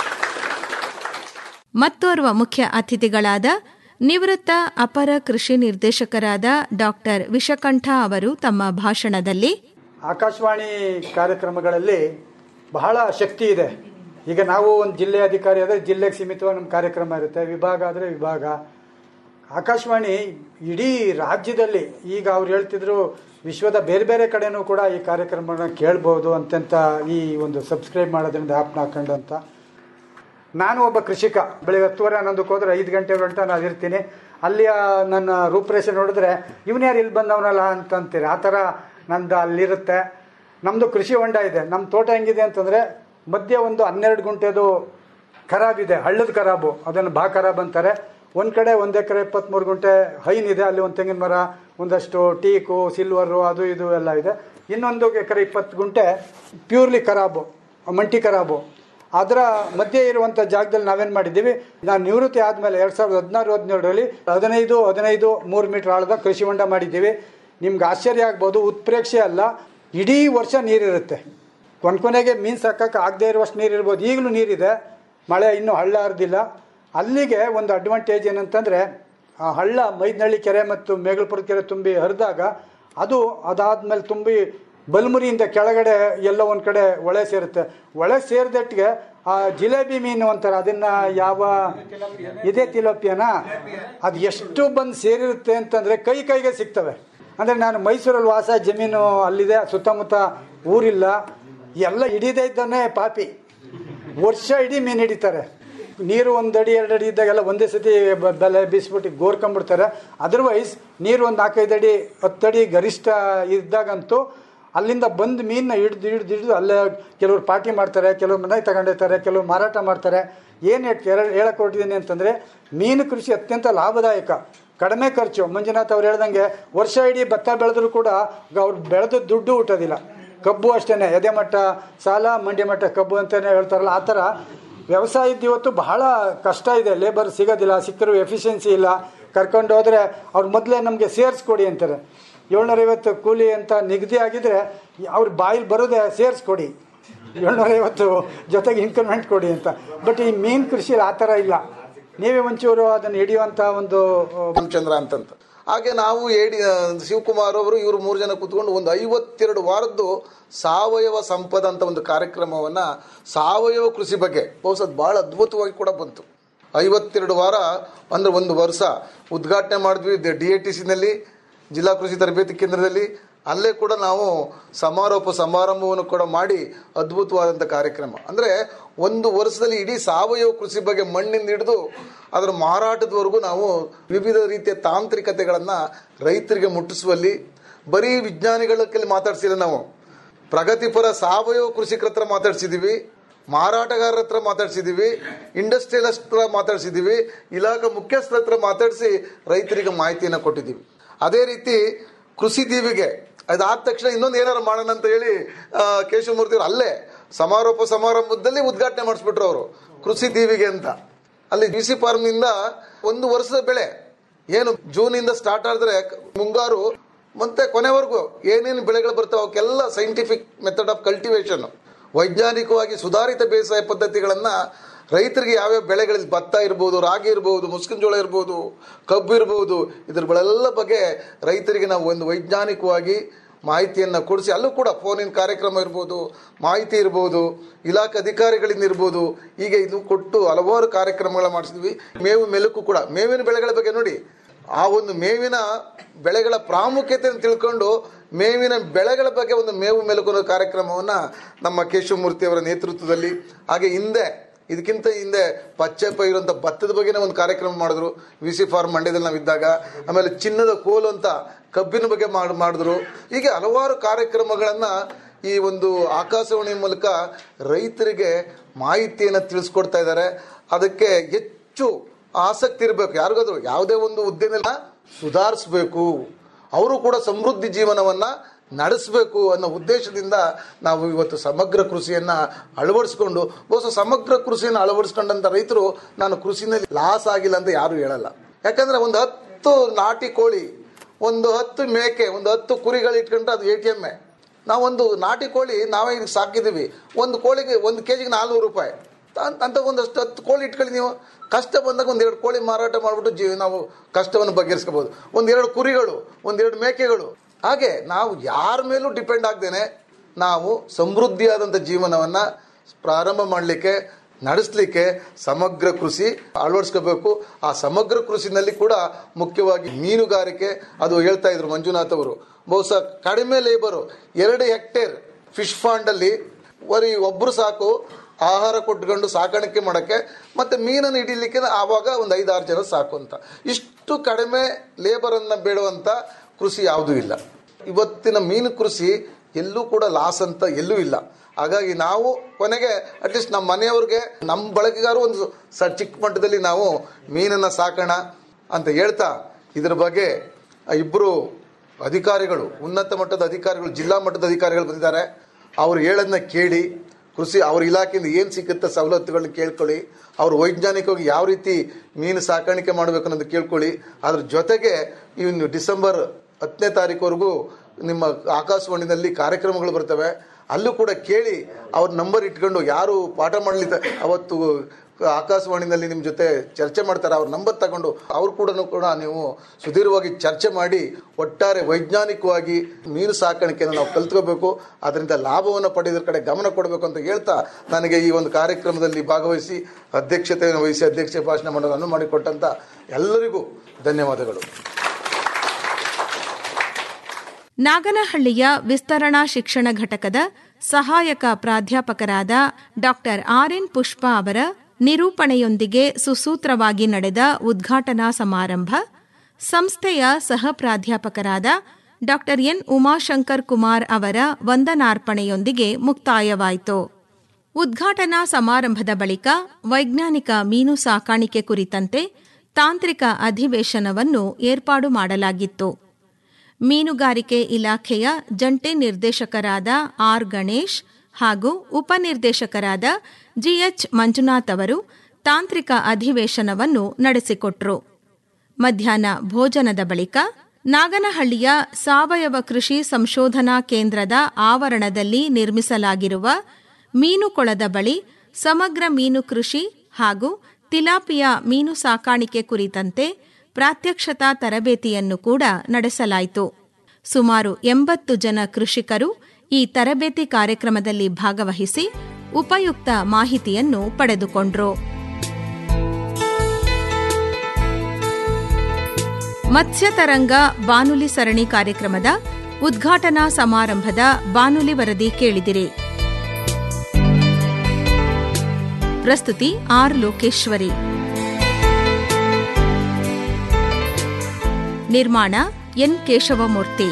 H: ಮತ್ತೋರ್ವ ಮುಖ್ಯ ಅತಿಥಿಗಳಾದ ನಿವೃತ್ತ ಅಪರ ಕೃಷಿ ನಿರ್ದೇಶಕರಾದ ಡಾಕ್ಟರ್ ವಿಷಕಂಠ ಅವರು ತಮ್ಮ ಭಾಷಣದಲ್ಲಿ
N: ಆಕಾಶವಾಣಿ ಕಾರ್ಯಕ್ರಮಗಳಲ್ಲಿ ಬಹಳ ಶಕ್ತಿ ಇದೆ ಈಗ ನಾವು ಒಂದು ಜಿಲ್ಲೆ ಅಧಿಕಾರಿ ಆದರೆ ಜಿಲ್ಲೆಗೆ ಸೀಮಿತವಾಗಿ ನಮ್ಮ ಕಾರ್ಯಕ್ರಮ ಇರುತ್ತೆ ವಿಭಾಗ ಆದರೆ ವಿಭಾಗ ಆಕಾಶವಾಣಿ ಇಡೀ ರಾಜ್ಯದಲ್ಲಿ ಈಗ ಅವ್ರು ಹೇಳ್ತಿದ್ರು ವಿಶ್ವದ ಬೇರೆ ಬೇರೆ ಕಡೆನೂ ಕೂಡ ಈ ಕಾರ್ಯಕ್ರಮಗಳನ್ನ ಕೇಳ್ಬೋದು ಅಂತಂತ ಈ ಒಂದು ಸಬ್ಸ್ಕ್ರೈಬ್ ಮಾಡೋದ್ರಿಂದ ಆ್ಯಪ್ನ ಹಾಕೊಂಡು ಅಂತ ನಾನು ಒಬ್ಬ ಕೃಷಿಕ ಬೆಳಿಗ್ಗೆ ಹತ್ತುವರೆ ಹನ್ನೊಂದಕ್ಕೆ ಹೋದ್ರೆ ಐದು ಗಂಟೆ ಗಂಟ ನಾನು ಇರ್ತೀನಿ ಅಲ್ಲಿಯ ನನ್ನ ರೂಪರೇಷೆ ನೋಡಿದ್ರೆ ಇವನು ಯಾರು ಇಲ್ಲಿ ಬಂದವನಲ್ಲ ಅಂತ ಅಂತೀರಿ ಆ ಥರ ನಂದು ಅಲ್ಲಿರುತ್ತೆ ನಮ್ಮದು ಕೃಷಿ ಹೊಂಡ ಇದೆ ನಮ್ಮ ತೋಟ ಹೆಂಗಿದೆ ಅಂತಂದರೆ ಮಧ್ಯೆ ಒಂದು ಹನ್ನೆರಡು ಗುಂಟೆದು ಖರಾಬ್ ಇದೆ ಹಳ್ಳದ ಖರಾಬು ಅದನ್ನು ಬಾ ಖರಾಬ್ ಅಂತಾರೆ ಒಂದು ಕಡೆ ಒಂದು ಎಕರೆ ಇಪ್ಪತ್ತ್ಮೂರು ಗುಂಟೆ ಹೈನ್ ಇದೆ ಅಲ್ಲಿ ಒಂದು ತೆಂಗಿನ ಮರ ಒಂದಷ್ಟು ಟೀಕು ಸಿಲ್ವರು ಅದು ಇದು ಎಲ್ಲ ಇದೆ ಇನ್ನೊಂದು ಎಕರೆ ಇಪ್ಪತ್ತು ಗುಂಟೆ ಪ್ಯೂರ್ಲಿ ಖರಾಬು ಮಂಟಿ ಖರಾಬು ಅದರ ಮಧ್ಯೆ ಇರುವಂಥ ಜಾಗದಲ್ಲಿ ನಾವೇನು ಮಾಡಿದ್ದೀವಿ ನಾನು ನಿವೃತ್ತಿ ಆದಮೇಲೆ ಎರಡು ಸಾವಿರದ ಹದಿನಾರು ಹದಿನೇಳರಲ್ಲಿ ಹದಿನೈದು ಹದಿನೈದು ಮೂರು ಮೀಟ್ರ್ ಆಳದ ಕೃಷಿ ಹೊಂಡ ಮಾಡಿದ್ದೀವಿ ನಿಮ್ಗೆ ಆಶ್ಚರ್ಯ ಆಗ್ಬೋದು ಉತ್ಪ್ರೇಕ್ಷೆ ಅಲ್ಲ ಇಡೀ ವರ್ಷ ನೀರಿರುತ್ತೆ ಕೊನೆ ಕೊನೆಗೆ ಮೀನು ಸಾಕಕ್ಕೆ ಆಗದೇ ಇರುವಷ್ಟು ನೀರು ಇರ್ಬೋದು ಈಗಲೂ ನೀರಿದೆ ಮಳೆ ಇನ್ನೂ ಹಳ್ಳ ಹರಿದಿಲ್ಲ ಅಲ್ಲಿಗೆ ಒಂದು ಅಡ್ವಾಂಟೇಜ್ ಏನಂತಂದರೆ ಆ ಹಳ್ಳ ಮೈದನಹಳ್ಳಿ ಕೆರೆ ಮತ್ತು ಮೇಗಲ್ಪುರ ಕೆರೆ ತುಂಬಿ ಹರಿದಾಗ ಅದು ಅದಾದ್ಮೇಲೆ ತುಂಬಿ ಬಲ್ಮುರಿಯಿಂದ ಕೆಳಗಡೆ ಎಲ್ಲ ಒಂದು ಕಡೆ ಒಳೆ ಸೇರುತ್ತೆ ಒಳೆ ಸೇರಿದಟ್ಟಿಗೆ ಆ ಜಿಲೇಬಿ ಮೀನು ಅಂತಾರೆ ಅದನ್ನ ಯಾವ ಇದೇ ತಿಲೋಪಿಯನ ಅದು ಎಷ್ಟು ಬಂದು ಸೇರಿರುತ್ತೆ ಅಂತಂದರೆ ಕೈ ಕೈಗೆ ಸಿಗ್ತವೆ ಅಂದರೆ ನಾನು ಮೈಸೂರಲ್ಲಿ ವಾಸ ಜಮೀನು ಅಲ್ಲಿದೆ ಸುತ್ತಮುತ್ತ ಊರಿಲ್ಲ ಎಲ್ಲ ಹಿಡಿದೇ ಇದ್ದಾನೆ ಪಾಪಿ ವರ್ಷ ಇಡೀ ಮೀನು ಹಿಡಿತಾರೆ ನೀರು ಒಂದು ಅಡಿ ಎರಡು ಅಡಿ ಇದ್ದಾಗೆಲ್ಲ ಒಂದೇ ಸತಿ ಬ- ಬೆಲೆ ಬೀಸ್ಬಿಟ್ಟು ಗೋರ್ಕೊಂಡ್ಬಿಡ್ತಾರೆ ಅದರ್ವೈಸ್ ನೀರು ಒಂದು ನಾಲ್ಕೈದು ಅಡಿ ಹತ್ತು ಅಡಿ ಗರಿಷ್ಠ ಇದ್ದಾಗಂತೂ ಅಲ್ಲಿಂದ ಬಂದು ಮೀನನ್ನ ಹಿಡ್ದು ಹಿಡ್ದು ಹಿಡ್ದು ಅಲ್ಲೇ ಕೆಲವರು ಪಾರ್ಟಿ ಮಾಡ್ತಾರೆ ಕೆಲವರು ಮನೆಗೆ ತಗೊಂಡಿರ್ತಾರೆ ಕೆಲವರು ಮಾರಾಟ ಮಾಡ್ತಾರೆ ಏನು ಹೇಳಕ್ಕೆ ಹೊರಟಿದ್ದೀನಿ ಅಂತಂದರೆ ಮೀನು ಕೃಷಿ ಅತ್ಯಂತ ಲಾಭದಾಯಕ ಕಡಿಮೆ ಖರ್ಚು ಮಂಜುನಾಥ್ ಅವ್ರು ಹೇಳ್ದಂಗೆ ವರ್ಷ ಇಡೀ ಭತ್ತ ಬೆಳೆದ್ರು ಕೂಡ ಅವ್ರು ಬೆಳೆದ ದುಡ್ಡು ಹುಟ್ಟೋದಿಲ್ಲ ಕಬ್ಬು ಅಷ್ಟೇ ಎದೆ ಮಟ್ಟ ಸಾಲ ಮಂಡಿ ಮಟ್ಟ ಕಬ್ಬು ಅಂತಲೇ ಹೇಳ್ತಾರಲ್ಲ ಆ ಥರ ವ್ಯವಸಾಯದ ಇವತ್ತು ಬಹಳ ಕಷ್ಟ ಇದೆ ಲೇಬರ್ ಸಿಗೋದಿಲ್ಲ ಸಿಕ್ಕರೂ ಎಫಿಷಿಯನ್ಸಿ ಇಲ್ಲ ಕರ್ಕೊಂಡು ಹೋದರೆ ಅವ್ರು ಮೊದಲೇ ನಮಗೆ ಸೇರಿಸ್ಕೊಡಿ ಅಂತಾರೆ ಏಳ್ನೂರೈವತ್ತು ಕೂಲಿ ಅಂತ ನಿಗದಿ ಆಗಿದ್ರೆ ಅವ್ರ ಬಾಯಲ್ಲಿ ಬರೋದೇ ಸೇರಿಸ್ಕೊಡಿ ಏಳ್ನೂರೈವತ್ತು ಜೊತೆಗೆ ಇನ್ಕ್ರಿಮೆಂಟ್ ಕೊಡಿ ಅಂತ ಬಟ್ ಈ ಮೀನು ಕೃಷಿಲಿ ಆ ಥರ ಇಲ್ಲ ನೀವೇ ಒಂಚೂರು ಅದನ್ನು ಹಿಡಿಯುವಂಥ ಒಂದು
O: ರಾಮಚಂದ್ರ ಅಂತಂತ ಹಾಗೆ ನಾವು ಏಡಿ ಆ, ಶಿವಕುಮಾರ್ ಅವರು ಇವರು ಮೂರು ಜನ ಕೂತ್ಕೊಂಡು ಒಂದು ಐವತ್ತೆರಡು ವಾರದ್ದು ಸಾವಯವ ಸಂಪದ ಅಂತ ಒಂದು ಕಾರ್ಯಕ್ರಮವನ್ನ ಸಾವಯವ ಕೃಷಿ ಬಗ್ಗೆ ಬಹುಶಃ ಅದು ಬಹಳ ಅದ್ಭುತವಾಗಿ ಕೂಡ ಬಂತು ಐವತ್ತೆರಡು ವಾರ ಅಂದ್ರೆ ಒಂದು ವರ್ಷ ಉದ್ಘಾಟನೆ ಮಾಡಿದ್ವಿ ಡಿ ಎ ಟಿ ಸಿನಲ್ಲಿ ಜಿಲ್ಲಾ ಕೃಷಿ ತರಬೇತಿ ಕೇಂದ್ರದಲ್ಲಿ ಅಲ್ಲೇ ಕೂಡ ನಾವು ಸಮಾರೋಪ ಸಮಾರಂಭವನ್ನು ಕೂಡ ಮಾಡಿ ಅದ್ಭುತವಾದಂಥ ಕಾರ್ಯಕ್ರಮ ಅಂದರೆ ಒಂದು ವರ್ಷದಲ್ಲಿ ಇಡೀ ಸಾವಯವ ಕೃಷಿ ಬಗ್ಗೆ ಮಣ್ಣಿಂದ ಹಿಡಿದು ಅದರ ಮಾರಾಟದವರೆಗೂ ನಾವು ವಿವಿಧ ರೀತಿಯ ತಾಂತ್ರಿಕತೆಗಳನ್ನು ರೈತರಿಗೆ ಮುಟ್ಟಿಸುವಲ್ಲಿ ಬರೀ ವಿಜ್ಞಾನಿಗಳ ಕೈಲಿ ಮಾತಾಡ್ಸಿಲ್ಲ ನಾವು ಪ್ರಗತಿಪರ ಸಾವಯವ ಕೃಷಿಕರ ಹತ್ರ ಮಾತಾಡ್ಸಿದ್ದೀವಿ ಮಾರಾಟಗಾರರ ಹತ್ರ ಮಾತಾಡ್ಸಿದ್ದೀವಿ ಇಂಡಸ್ಟ್ರಿಯಲಿಸ್ಟ್ ಹತ್ರ ಮಾತಾಡ್ಸಿದ್ದೀವಿ ಇಲಾಖಾ ಮುಖ್ಯಸ್ಥರ ಹತ್ರ ಮಾತಾಡಿಸಿ ರೈತರಿಗೆ ಮಾಹಿತಿಯನ್ನು ಕೊಟ್ಟಿದ್ದೀವಿ ಅದೇ ರೀತಿ ಕೃಷಿ ದೀವಿಗೆ ಅದಾದ ತಕ್ಷಣ ಇನ್ನೊಂದು ಏನಾರು ಮಾಡೋಣ ಅಂತ ಹೇಳಿ ಆ, ಕೇಶವಮೂರ್ತಿ ಅವರು ಅಲ್ಲೇ ಸಮಾರೋಪ ಸಮಾರಂಭದಲ್ಲಿ ಉದ್ಘಾಟನೆ ಮಾಡಿಸ್ಬಿಟ್ರು ಅವರು ಕೃಷಿ ದೀವಿಗೆ ಅಂತ ಅಲ್ಲಿ ಬಿ ಸಿ ಫಾರ್ಮ್ನಿಂದ ಒಂದು ವರ್ಷದ ಬೆಳೆ ಏನು ಜೂನಿಂದ ಸ್ಟಾರ್ಟ್ ಆದ್ರೆ ಮುಂಗಾರು ಮತ್ತೆ ಕೊನೆವರೆಗೂ ಏನೇನು ಬೆಳೆಗಳು ಬರ್ತಾವೆ ಅವಕ್ಕೆಲ್ಲ ಸೈಂಟಿಫಿಕ್ ಮೆಥಡ್ ಆಫ್ ಕಲ್ಟಿವೇಶನ್ ವೈಜ್ಞಾನಿಕವಾಗಿ ಸುಧಾರಿತ ಬೇಸಾಯ ಪದ್ಧತಿಗಳನ್ನು ರೈತರಿಗೆ ಯಾವ್ಯಾವ ಬೆಳೆಗಳಲ್ಲಿ ಭತ್ತ ಇರ್ಬೋದು ರಾಗಿ ಇರ್ಬೋದು ಮುಸ್ಕಿನ ಜೋಳ ಇರ್ಬೋದು ಕಬ್ಬು ಇರ್ಬೋದು ಇದ್ರಗಳೆಲ್ಲ ಬಗ್ಗೆ ರೈತರಿಗೆ ನಾವು ಒಂದು ವೈಜ್ಞಾನಿಕವಾಗಿ ಮಾಹಿತಿಯನ್ನು ಕೊಡಿಸಿ ಅಲ್ಲೂ ಕೂಡ ಫೋನಿನ ಕಾರ್ಯಕ್ರಮ ಇರ್ಬೋದು ಮಾಹಿತಿ ಇರ್ಬೋದು ಇಲಾಖೆ ಅಧಿಕಾರಿಗಳಿಂದ ಇರ್ಬೋದು ಹೀಗೆ ಇದು ಕೊಟ್ಟು ಹಲವಾರು ಕಾರ್ಯಕ್ರಮಗಳ ಮಾಡಿಸಿದ್ವಿ ಮೇವು ಮೆಲುಕು ಕೂಡ ಮೇವಿನ ಬೆಳೆಗಳ ಬಗ್ಗೆ ನೋಡಿ ಆ ಒಂದು ಮೇವಿನ ಬೆಳೆಗಳ ಪ್ರಾಮುಖ್ಯತೆಯನ್ನು ತಿಳ್ಕೊಂಡು ಮೇವಿನ ಬೆಳೆಗಳ ಬಗ್ಗೆ ಒಂದು ಮೇವು ಮೆಲುಕು ಅನ್ನೋ ಕಾರ್ಯಕ್ರಮವನ್ನ ನಮ್ಮ ಕೇಶವಮೂರ್ತಿ ಅವರ ನೇತೃತ್ವದಲ್ಲಿ ಹಾಗೆ ಹಿಂದೆ ಇದಕ್ಕಿಂತ ಹಿಂದೆ ಪಚ್ಚೆ ಪೈರುವಂತ ಭತ್ತದ ಬಗ್ಗೆನೇ ಒಂದು ಕಾರ್ಯಕ್ರಮ ಮಾಡಿದ್ರು ವಿ ಸಿ ಫಾರ್ಮ್ ಮಂಡ್ಯದಲ್ಲಿ ನಾವಿದ್ದಾಗ ಆಮೇಲೆ ಚಿನ್ನದ ಕೋಲು ಅಂತ ಕಬ್ಬಿನ ಬಗ್ಗೆ ಮಾಡ್ ಮಾಡಿದ್ರು ಹೀಗೆ ಹಲವಾರು ಕಾರ್ಯಕ್ರಮಗಳನ್ನ ಈ ಒಂದು ಆಕಾಶವಾಣಿ ಮೂಲಕ ರೈತರಿಗೆ ಮಾಹಿತಿಯನ್ನು ತಿಳಿಸ್ಕೊಡ್ತಾ ಇದ್ದಾರೆ ಅದಕ್ಕೆ ಹೆಚ್ಚು ಆಸಕ್ತಿ ಇರಬೇಕು ಯಾರಿಗಾದ್ರು ಯಾವುದೇ ಒಂದು ಉದ್ಯಮ ಸುಧಾರಿಸ್ಬೇಕು ಅವರು ಕೂಡ ಸಮೃದ್ಧಿ ಜೀವನವನ್ನ ನಡೆಸಬೇಕು ಅನ್ನೋ ಉದ್ದೇಶದಿಂದ ನಾವು ಇವತ್ತು ಸಮಗ್ರ ಕೃಷಿಯನ್ನ ಅಳವಡಿಸ್ಕೊಂಡು ಬಹುಶಃ ಸಮಗ್ರ ಕೃಷಿಯನ್ನು ಅಳವಡಿಸ್ಕೊಂಡಂತ ರೈತರು ನಾನು ಕೃಷಿನಲ್ಲಿ ಲಾಸ್ ಆಗಿಲ್ಲ ಅಂತ ಯಾರು ಹೇಳಲ್ಲ ಯಾಕಂದ್ರೆ ಒಂದು ಹತ್ತು ನಾಟಿ ಕೋಳಿ ಒಂದು ಹತ್ತು ಮೇಕೆ ಒಂದು ಹತ್ತು ಕುರಿಗಳು ಇಟ್ಕೊಂಡ್ರೆ ಅದು ಎ ಟಿ ಎಮ್ಮೆ ನಾವೊಂದು ನಾಟಿ ಕೋಳಿ ನಾವೇ ಈಗ ಸಾಕಿದ್ದೀವಿ ಒಂದು ಕೋಳಿಗೆ ಒಂದು ಕೆ ಜಿಗೆ ನಾಲ್ನೂರು ರೂಪಾಯಿ ಅಂತ- ಅಂತ ಒಂದಷ್ಟು ಹತ್ತು ಕೋಳಿ ಇಟ್ಕೊಳ್ಳಿ ನೀವು ಕಷ್ಟ ಬಂದಾಗ ಒಂದೆರಡು ಕೋಳಿ ಮಾರಾಟ ಮಾಡಿಬಿಟ್ಟು ಜೀವ ನಾವು ಕಷ್ಟವನ್ನು ಬಗೆಹರಿಸ್ಕೋಬಹುದು ಒಂದೆರಡು ಕುರಿಗಳು ಒಂದೆರಡು ಮೇಕೆಗಳು ಹಾಗೆ ನಾವು ಯಾರ ಮೇಲೂ ಡಿಪೆಂಡ್ ಆಗ್ದೇನೆ ನಾವು ಸಮೃದ್ಧಿಯಾದಂಥ ಜೀವನವನ್ನು ಪ್ರಾರಂಭ ಮಾಡಲಿಕ್ಕೆ ನಡೆಸಲಿಕ್ಕೆ ಸಮಗ್ರ ಕೃಷಿ ಅಳವಡಿಸ್ಕೋಬೇಕು ಆ ಸಮಗ್ರ ಕೃಷಿನಲ್ಲಿ ಕೂಡ ಮುಖ್ಯವಾಗಿ ಮೀನುಗಾರಿಕೆ ಅದು ಹೇಳ್ತಾ ಇದ್ರು ಮಂಜುನಾಥ್ ಅವರು ಬಹುಶಃ ಕಡಿಮೆ ಲೇಬರು ಎರಡು ಹೆಕ್ಟೇರ್ ಫಿಶ್ ಫಾಂಡ್ ಅಲ್ಲಿ ಬರೀ ಒಬ್ರು ಸಾಕು ಆಹಾರ ಕೊಟ್ಕೊಂಡು ಸಾಕಾಣಿಕೆ ಮಾಡೋಕ್ಕೆ ಮತ್ತು ಮೀನನ್ನು ಹಿಡಿಲಿಕ್ಕೆ ಆವಾಗ ಒಂದು ಐದಾರು ಜನ ಸಾಕು ಅಂತ ಇಷ್ಟು ಕಡಿಮೆ ಲೇಬರನ್ನು ಬೇಡುವಂಥ ಕೃಷಿ ಯಾವುದೂ ಇಲ್ಲ ಇವತ್ತಿನ ಮೀನು ಕೃಷಿ ಎಲ್ಲೂ ಕೂಡ ಲಾಸ್ ಅಂತ ಎಲ್ಲೂ ಇಲ್ಲ ಹಾಗಾಗಿ ನಾವು ಕೊನೆಗೆ ಅಟ್ಲೀಸ್ಟ್ ನಮ್ಮ ಮನೆಯವ್ರಿಗೆ ನಮ್ಮ ಬಳಕೆಗಾರು ಒಂದು ಸ ಚಿಕ್ಕ ಮಟ್ಟದಲ್ಲಿ ನಾವು ಮೀನನ್ನು ಸಾಕೋಣ ಅಂತ ಹೇಳ್ತಾ ಇದ್ರ ಬಗ್ಗೆ ಇಬ್ಬರು ಅಧಿಕಾರಿಗಳು ಉನ್ನತ ಮಟ್ಟದ ಅಧಿಕಾರಿಗಳು ಜಿಲ್ಲಾ ಮಟ್ಟದ ಅಧಿಕಾರಿಗಳು ಬಂದಿದ್ದಾರೆ ಅವ್ರು ಹೇಳೋದನ್ನ ಕೇಳಿ ಕೃಷಿ ಅವ್ರ ಇಲಾಖೆಯಿಂದ ಏನು ಸಿಗುತ್ತೆ ಸವಲತ್ತುಗಳನ್ನ ಕೇಳ್ಕೊಳ್ಳಿ ಅವ್ರು ವೈಜ್ಞಾನಿಕವಾಗಿ ಯಾವ ರೀತಿ ಮೀನು ಸಾಕಾಣಿಕೆ ಮಾಡಬೇಕು ಅನ್ನೋದು ಕೇಳ್ಕೊಳ್ಳಿ ಅದ್ರ ಜೊತೆಗೆ ಇನ್ನು ಡಿಸೆಂಬರ್ ಹತ್ತನೇ ತಾರೀಕುವರೆಗೂ ನಿಮ್ಮ ಆಕಾಶವಾಣಿನಲ್ಲಿ ಕಾರ್ಯಕ್ರಮಗಳು ಬರ್ತವೆ ಅಲ್ಲೂ ಕೂಡ ಕೇಳಿ ಅವ್ರ ನಂಬರ್ ಇಟ್ಕೊಂಡು ಯಾರು ಪಾಠ ಮಾಡಲಿದ್ದ ಅವತ್ತು ಆಕಾಶವಾಣಿನಲ್ಲಿ ನಿಮ್ಮ ಜೊತೆ ಚರ್ಚೆ ಮಾಡ್ತಾರೆ ಅವ್ರ ನಂಬರ್ ತಗೊಂಡು ಅವ್ರು ಕೂಡ ಕೂಡ ನೀವು ಸುದೀರ್ಘವಾಗಿ ಚರ್ಚೆ ಮಾಡಿ ಒಟ್ಟಾರೆ ವೈಜ್ಞಾನಿಕವಾಗಿ ಮೀನು ಸಾಕಾಣಿಕೆಯನ್ನು ನಾವು ಕಲ್ತ್ಕೋಬೇಕು ಅದರಿಂದ ಲಾಭವನ್ನು ಪಡೆಯೋದ್ರ ಕಡೆ ಗಮನ ಕೊಡಬೇಕು ಅಂತ ಹೇಳ್ತಾ ನನಗೆ ಈ ಒಂದು ಕಾರ್ಯಕ್ರಮದಲ್ಲಿ ಭಾಗವಹಿಸಿ ಅಧ್ಯಕ್ಷತೆಯನ್ನು ವಹಿಸಿ ಅಧ್ಯಕ್ಷ ಭಾಷಣ ಮಾಡೋದನ್ನು ಮಾಡಿಕೊಟ್ಟಂತ ಎಲ್ಲರಿಗೂ ಧನ್ಯವಾದಗಳು
H: ನಾಗನಹಳ್ಳಿಯ ವಿಸ್ತರಣಾ ಶಿಕ್ಷಣ ಘಟಕದ ಸಹಾಯಕ ಪ್ರಾಧ್ಯಾಪಕರಾದ ಡಾಕ್ಟರ್ ಆರ್ ಎನ್ ಪುಷ್ಪ ಅವರ ನಿರೂಪಣೆಯೊಂದಿಗೆ ಸುಸೂತ್ರವಾಗಿ ನಡೆದ ಉದ್ಘಾಟನಾ ಸಮಾರಂಭ ಸಂಸ್ಥೆಯ ಸಹ ಪ್ರಾಧ್ಯಾಪಕರಾದ ಡಾಕ್ಟರ್ ಎನ್ ಉಮಾಶಂಕರ್ ಕುಮಾರ್ ಅವರ ವಂದನಾರ್ಪಣೆಯೊಂದಿಗೆ ಮುಕ್ತಾಯವಾಯಿತು ಉದ್ಘಾಟನಾ ಸಮಾರಂಭದ ಬಳಿಕ ವೈಜ್ಞಾನಿಕ ಮೀನು ಸಾಕಾಣಿಕೆ ಕುರಿತಂತೆ ತಾಂತ್ರಿಕ ಅಧಿವೇಶನವನ್ನು ಏರ್ಪಾಡು ಮಾಡಲಾಗಿತ್ತು ಮೀನುಗಾರಿಕೆ ಇಲಾಖೆಯ ಜಂಟಿ ನಿರ್ದೇಶಕರಾದ ಆರ್ ಗಣೇಶ್ ಹಾಗೂ ಉಪನಿರ್ದೇಶಕರಾದ ಜಿಎಚ್ ಮಂಜುನಾಥ್ ಅವರು ತಾಂತ್ರಿಕ ಅಧಿವೇಶನವನ್ನು ನಡೆಸಿಕೊಟ್ರು ಮಧ್ಯಾಹ್ನ ಭೋಜನದ ಬಳಿಕ ನಾಗನಹಳ್ಳಿಯ ಸಾವಯವ ಕೃಷಿ ಸಂಶೋಧನಾ ಕೇಂದ್ರದ ಆವರಣದಲ್ಲಿ ನಿರ್ಮಿಸಲಾಗಿರುವ ಮೀನುಕೊಳದ ಬಳಿ ಸಮಗ್ರ ಮೀನು ಕೃಷಿ ಹಾಗೂ ತಿಲಾಪಿಯಾ ಮೀನು ಸಾಕಾಣಿಕೆ ಕುರಿತಂತೆ ಪ್ರಾತ್ಯಕ್ಷತಾ ತರಬೇತಿಯನ್ನು ಕೂಡ ನಡೆಸಲಾಯಿತು ಸುಮಾರು ಎಂಬತ್ತು ಜನ ಕೃಷಿಕರು ಈ ತರಬೇತಿ ಕಾರ್ಯಕ್ರಮದಲ್ಲಿ ಭಾಗವಹಿಸಿ ಉಪಯುಕ್ತ ಮಾಹಿತಿಯನ್ನು ಪಡೆದುಕೊಂಡ್ರು ಮತ್ಸ್ಯತರಂಗ ಬಾನುಲಿ ಸರಣಿ ಕಾರ್ಯಕ್ರಮದ ಉದ್ಘಾಟನಾ ಸಮಾರಂಭದ ಬಾನುಲಿ ವರದಿ ಕೇಳಿದಿರಿ ಪ್ರಸ್ತುತಿ ಆರ್ ಲೋಕೇಶ್ವರಿ ನಿರ್ಮಾಣ ಎನ್ ಕೇಶವಮೂರ್ತಿ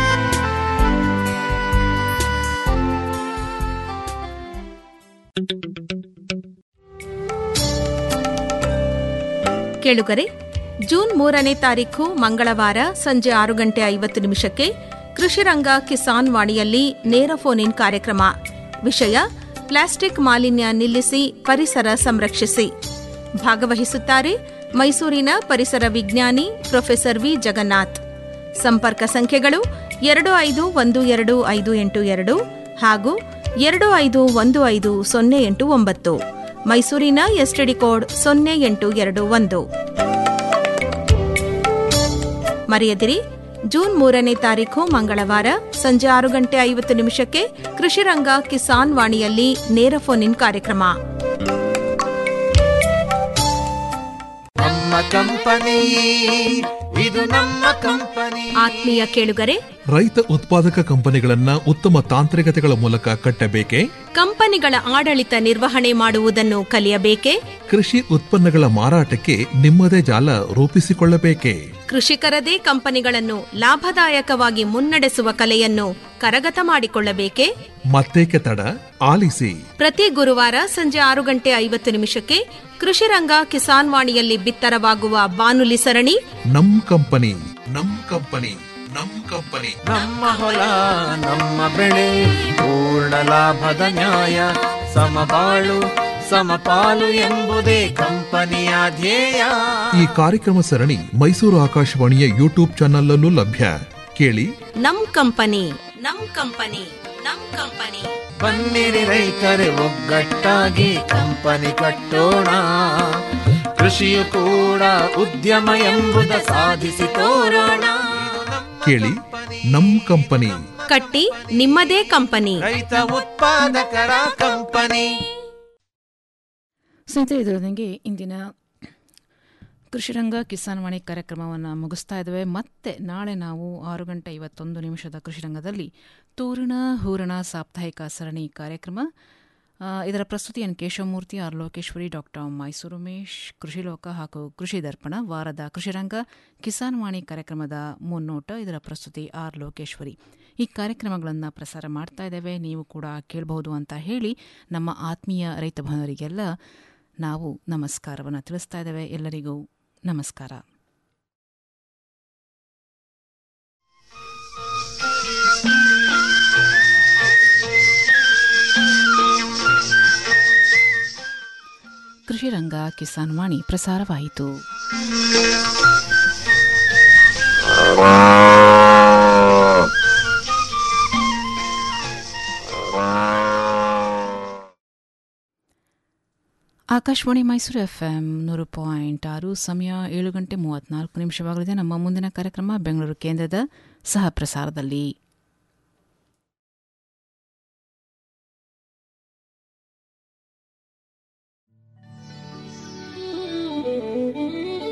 H: ಕೇಳುಗರೆ ಜೂನ್ ಮೂರನೇ ತಾರೀಖು ಮಂಗಳವಾರ ಸಂಜೆ ಆರು ಗಂಟೆ ಐವತ್ತು ನಿಮಿಷಕ್ಕೆ ಕೃಷಿರಂಗ ಕಿಸಾನ್ ವಾಣಿಯಲ್ಲಿ ನೇರ ಫೋನ್ ಇನ್ ಕಾರ್ಯಕ್ರಮ ವಿಷಯ ಪ್ಲಾಸ್ಟಿಕ್ ಮಾಲಿನ್ಯ ನಿಲ್ಲಿಸಿ ಪರಿಸರ ಸಂರಕ್ಷಿಸಿ ಭಾಗವಹಿಸುತ್ತಾರೆ ಮೈಸೂರಿನ ಪರಿಸರ ವಿಜ್ಞಾನಿ ಪ್ರೊಫೆಸರ್ ವಿ ಜಗನ್ನಾಥ್ ಸಂಪರ್ಕ ಸಂಖ್ಯೆಗಳು ಎರಡು ಐದು ಒಂದು ಎರಡು ಐದು ಎಂಟು ಎರಡು ಹಾಗೂ ಎರಡು ಐದು ಒಂದು ಐದು ಸೊನ್ನೆ ಎಂಟು ಒಂಬತ್ತು ಮೈಸೂರಿನ ಎಸ್ಟಿಡಿ ಕೋಡ್ ಸೊನ್ನೆ ಎಂಟು ಎರಡು ಒಂದು ಮರೆಯದಿರಿ ಜೂನ್ ಮೂರನೇ ತಾರೀಖು ಮಂಗಳವಾರ ಸಂಜೆ ಆರು ಗಂಟೆ ಐವತ್ತು ನಿಮಿಷಕ್ಕೆ ಕೃಷಿರಂಗ ಕಿಸಾನ್ ವಾಣಿಯಲ್ಲಿ ನೇರ ಫೋನ್ ಇನ್ ಕಾರ್ಯಕ್ರಮ
P: ನಮ್ಮ ಕಂಪನಿ ಇದು ನಮ್ಮ ಕಂಪನಿ
H: ಆತ್ಮೀಯ ಕೇಳುಗರೆ
Q: ರೈತ ಉತ್ಪಾದಕ ಕಂಪನಿಗಳನ್ನ ಉತ್ತಮ ತಾಂತ್ರಿಕತೆಗಳ ಮೂಲಕ ಕಟ್ಟಬೇಕೆ
H: ಕಂಪನಿಗಳ ಆಡಳಿತ ನಿರ್ವಹಣೆ ಮಾಡುವುದನ್ನು ಕಲಿಯಬೇಕೆ
Q: ಕೃಷಿ ಉತ್ಪನ್ನಗಳ ಮಾರಾಟಕ್ಕೆ ನಿಮ್ಮದೇ ಜಾಲ ರೂಪಿಸಿಕೊಳ್ಳಬೇಕೆ
H: ಕೃಷಿಕರದೇ ಕಂಪನಿಗಳನ್ನು ಲಾಭದಾಯಕವಾಗಿ ಮುನ್ನಡೆಸುವ ಕಲೆಯನ್ನು ಕರಗತ ಮಾಡಿಕೊಳ್ಳಬೇಕೆ
Q: ಮತ್ತೇಕೆ ತಡ ಆಲಿಸಿ
H: ಪ್ರತಿ ಗುರುವಾರ ಸಂಜೆ ಆರು ಗಂಟೆ ಐವತ್ತು ನಿಮಿಷಕ್ಕೆ ಕೃಷಿರಂಗ ಕಿಸಾನ್ ವಾಣಿಯಲ್ಲಿ ಬಿತ್ತರವಾಗುವ ಬಾನುಲಿ ಸರಣಿ
Q: ನಮ್ ಕಂಪನಿ ನಮ್ ಕಂಪನಿ ನಮ್ ಕಂಪನಿ
P: ನಮ್ಮ ಹೊಲ ನಮ್ಮ ಬೆಳೆ ಪೂರ್ಣ ಲಾಭದ ನ್ಯಾಯ ಸಮಬಾಳು ಸಮಪಾಲು ಎಂಬುದೇ ಕಂಪನಿಯ ಧ್ಯೇಯ
Q: ಈ ಕಾರ್ಯಕ್ರಮ ಸರಣಿ ಮೈಸೂರು ಆಕಾಶವಾಣಿಯ ಯೂಟ್ಯೂಬ್ ಚಾನಲ್ಲೂ ಲಭ್ಯ ಕೇಳಿ
H: ನಮ್ ಕಂಪನಿ ನಮ್ ಕಂಪನಿ ನಮ್ ಕಂಪನಿ
P: ಬನ್ನಿರಿ ರೈತರೆ ಒಗ್ಗಟ್ಟಾಗಿ ಕಂಪನಿ ಕಟ್ಟೋಣ ಕೃಷಿಯು ಕೂಡ ಉದ್ಯಮ ಎಂಬುದ ಸಾಧಿಸಿ ತೋರೋಣ
Q: ಕೇಳಿ ನಮ್ ಕಂಪನಿ
H: ಕಟ್ಟಿ ನಿಮ್ಮದೇ ಕಂಪನಿ
P: ರೈತ ಉತ್ಪಾದಕರ ಕಂಪನಿ
A: ಸ್ನೇಹಿತರೆ ಇದರೊಂದಿಗೆ ಇಂದಿನ ಕೃಷಿರಂಗ ಕಿಸಾನ್ ವಾಣಿ ಕಾರ್ಯಕ್ರಮವನ್ನು ಮುಗಿಸ್ತಾ ಇದ್ದೇವೆ ಮತ್ತೆ ನಾಳೆ ನಾವು ಆರು ಗಂಟೆ ಐವತ್ತೊಂದು ನಿಮಿಷದ ಕೃಷಿರಂಗದಲ್ಲಿ ತೋರಣ ಹೂರಣ ಸಾಪ್ತಾಹಿಕ ಸರಣಿ ಕಾರ್ಯಕ್ರಮ ಆ, ಇದರ ಪ್ರಸ್ತುತಿ N Keshavamurthy R Lokeshwari doctor Mysuru Umesh Krishi Loka ಹಾಗೂ ಕೃಷಿ ದರ್ಪಣ ವಾರದ ಕೃಷಿರಂಗ ಕಿಸಾನ್ ವಾಣಿ ಕಾರ್ಯಕ್ರಮದ ಮುನ್ನೋಟ ಇದರ ಪ್ರಸ್ತುತಿ ಆರ್ ಲೋಕೇಶ್ವರಿ ಈ ಕಾರ್ಯಕ್ರಮಗಳನ್ನು ಪ್ರಸಾರ ಮಾಡ್ತಾ ಇದ್ದೇವೆ ನೀವು ಕೂಡ ಕೇಳಬಹುದು ಅಂತ ಹೇಳಿ ನಮ್ಮ ಆತ್ಮೀಯ ರೈತ ಬಾಂಧವರಿಗೆಲ್ಲ ನಾವು ನಮಸ್ಕಾರವನ್ನು ತಿಳಿಸ್ತಾ ಇದ್ದೇವೆ ಎಲ್ಲರಿಗೂ ನಮಸ್ಕಾರ ಕೃಷಿ ರಂಗ ಕಿಸಾನ್ ವಾಣಿ ಪ್ರಸಾರವಾಯಿತು ಆಕಾಶವಾಣಿ ಮೈಸೂರು ಎಫ್ ಎಂ ನೂರು ಪಾಯಿಂಟ್ ಆರು ಸಮಯ ಏಳು ಗಂಟೆ ಮೂವತ್ನಾಲ್ಕು ನಿಮಿಷವಾಗಲಿದೆ ನಮ್ಮ ಮುಂದಿನ ಕಾರ್ಯಕ್ರಮ ಬೆಂಗಳೂರು ಕೇಂದ್ರದ ಸಹ ಪ್ರಸಾರದಲ್ಲಿ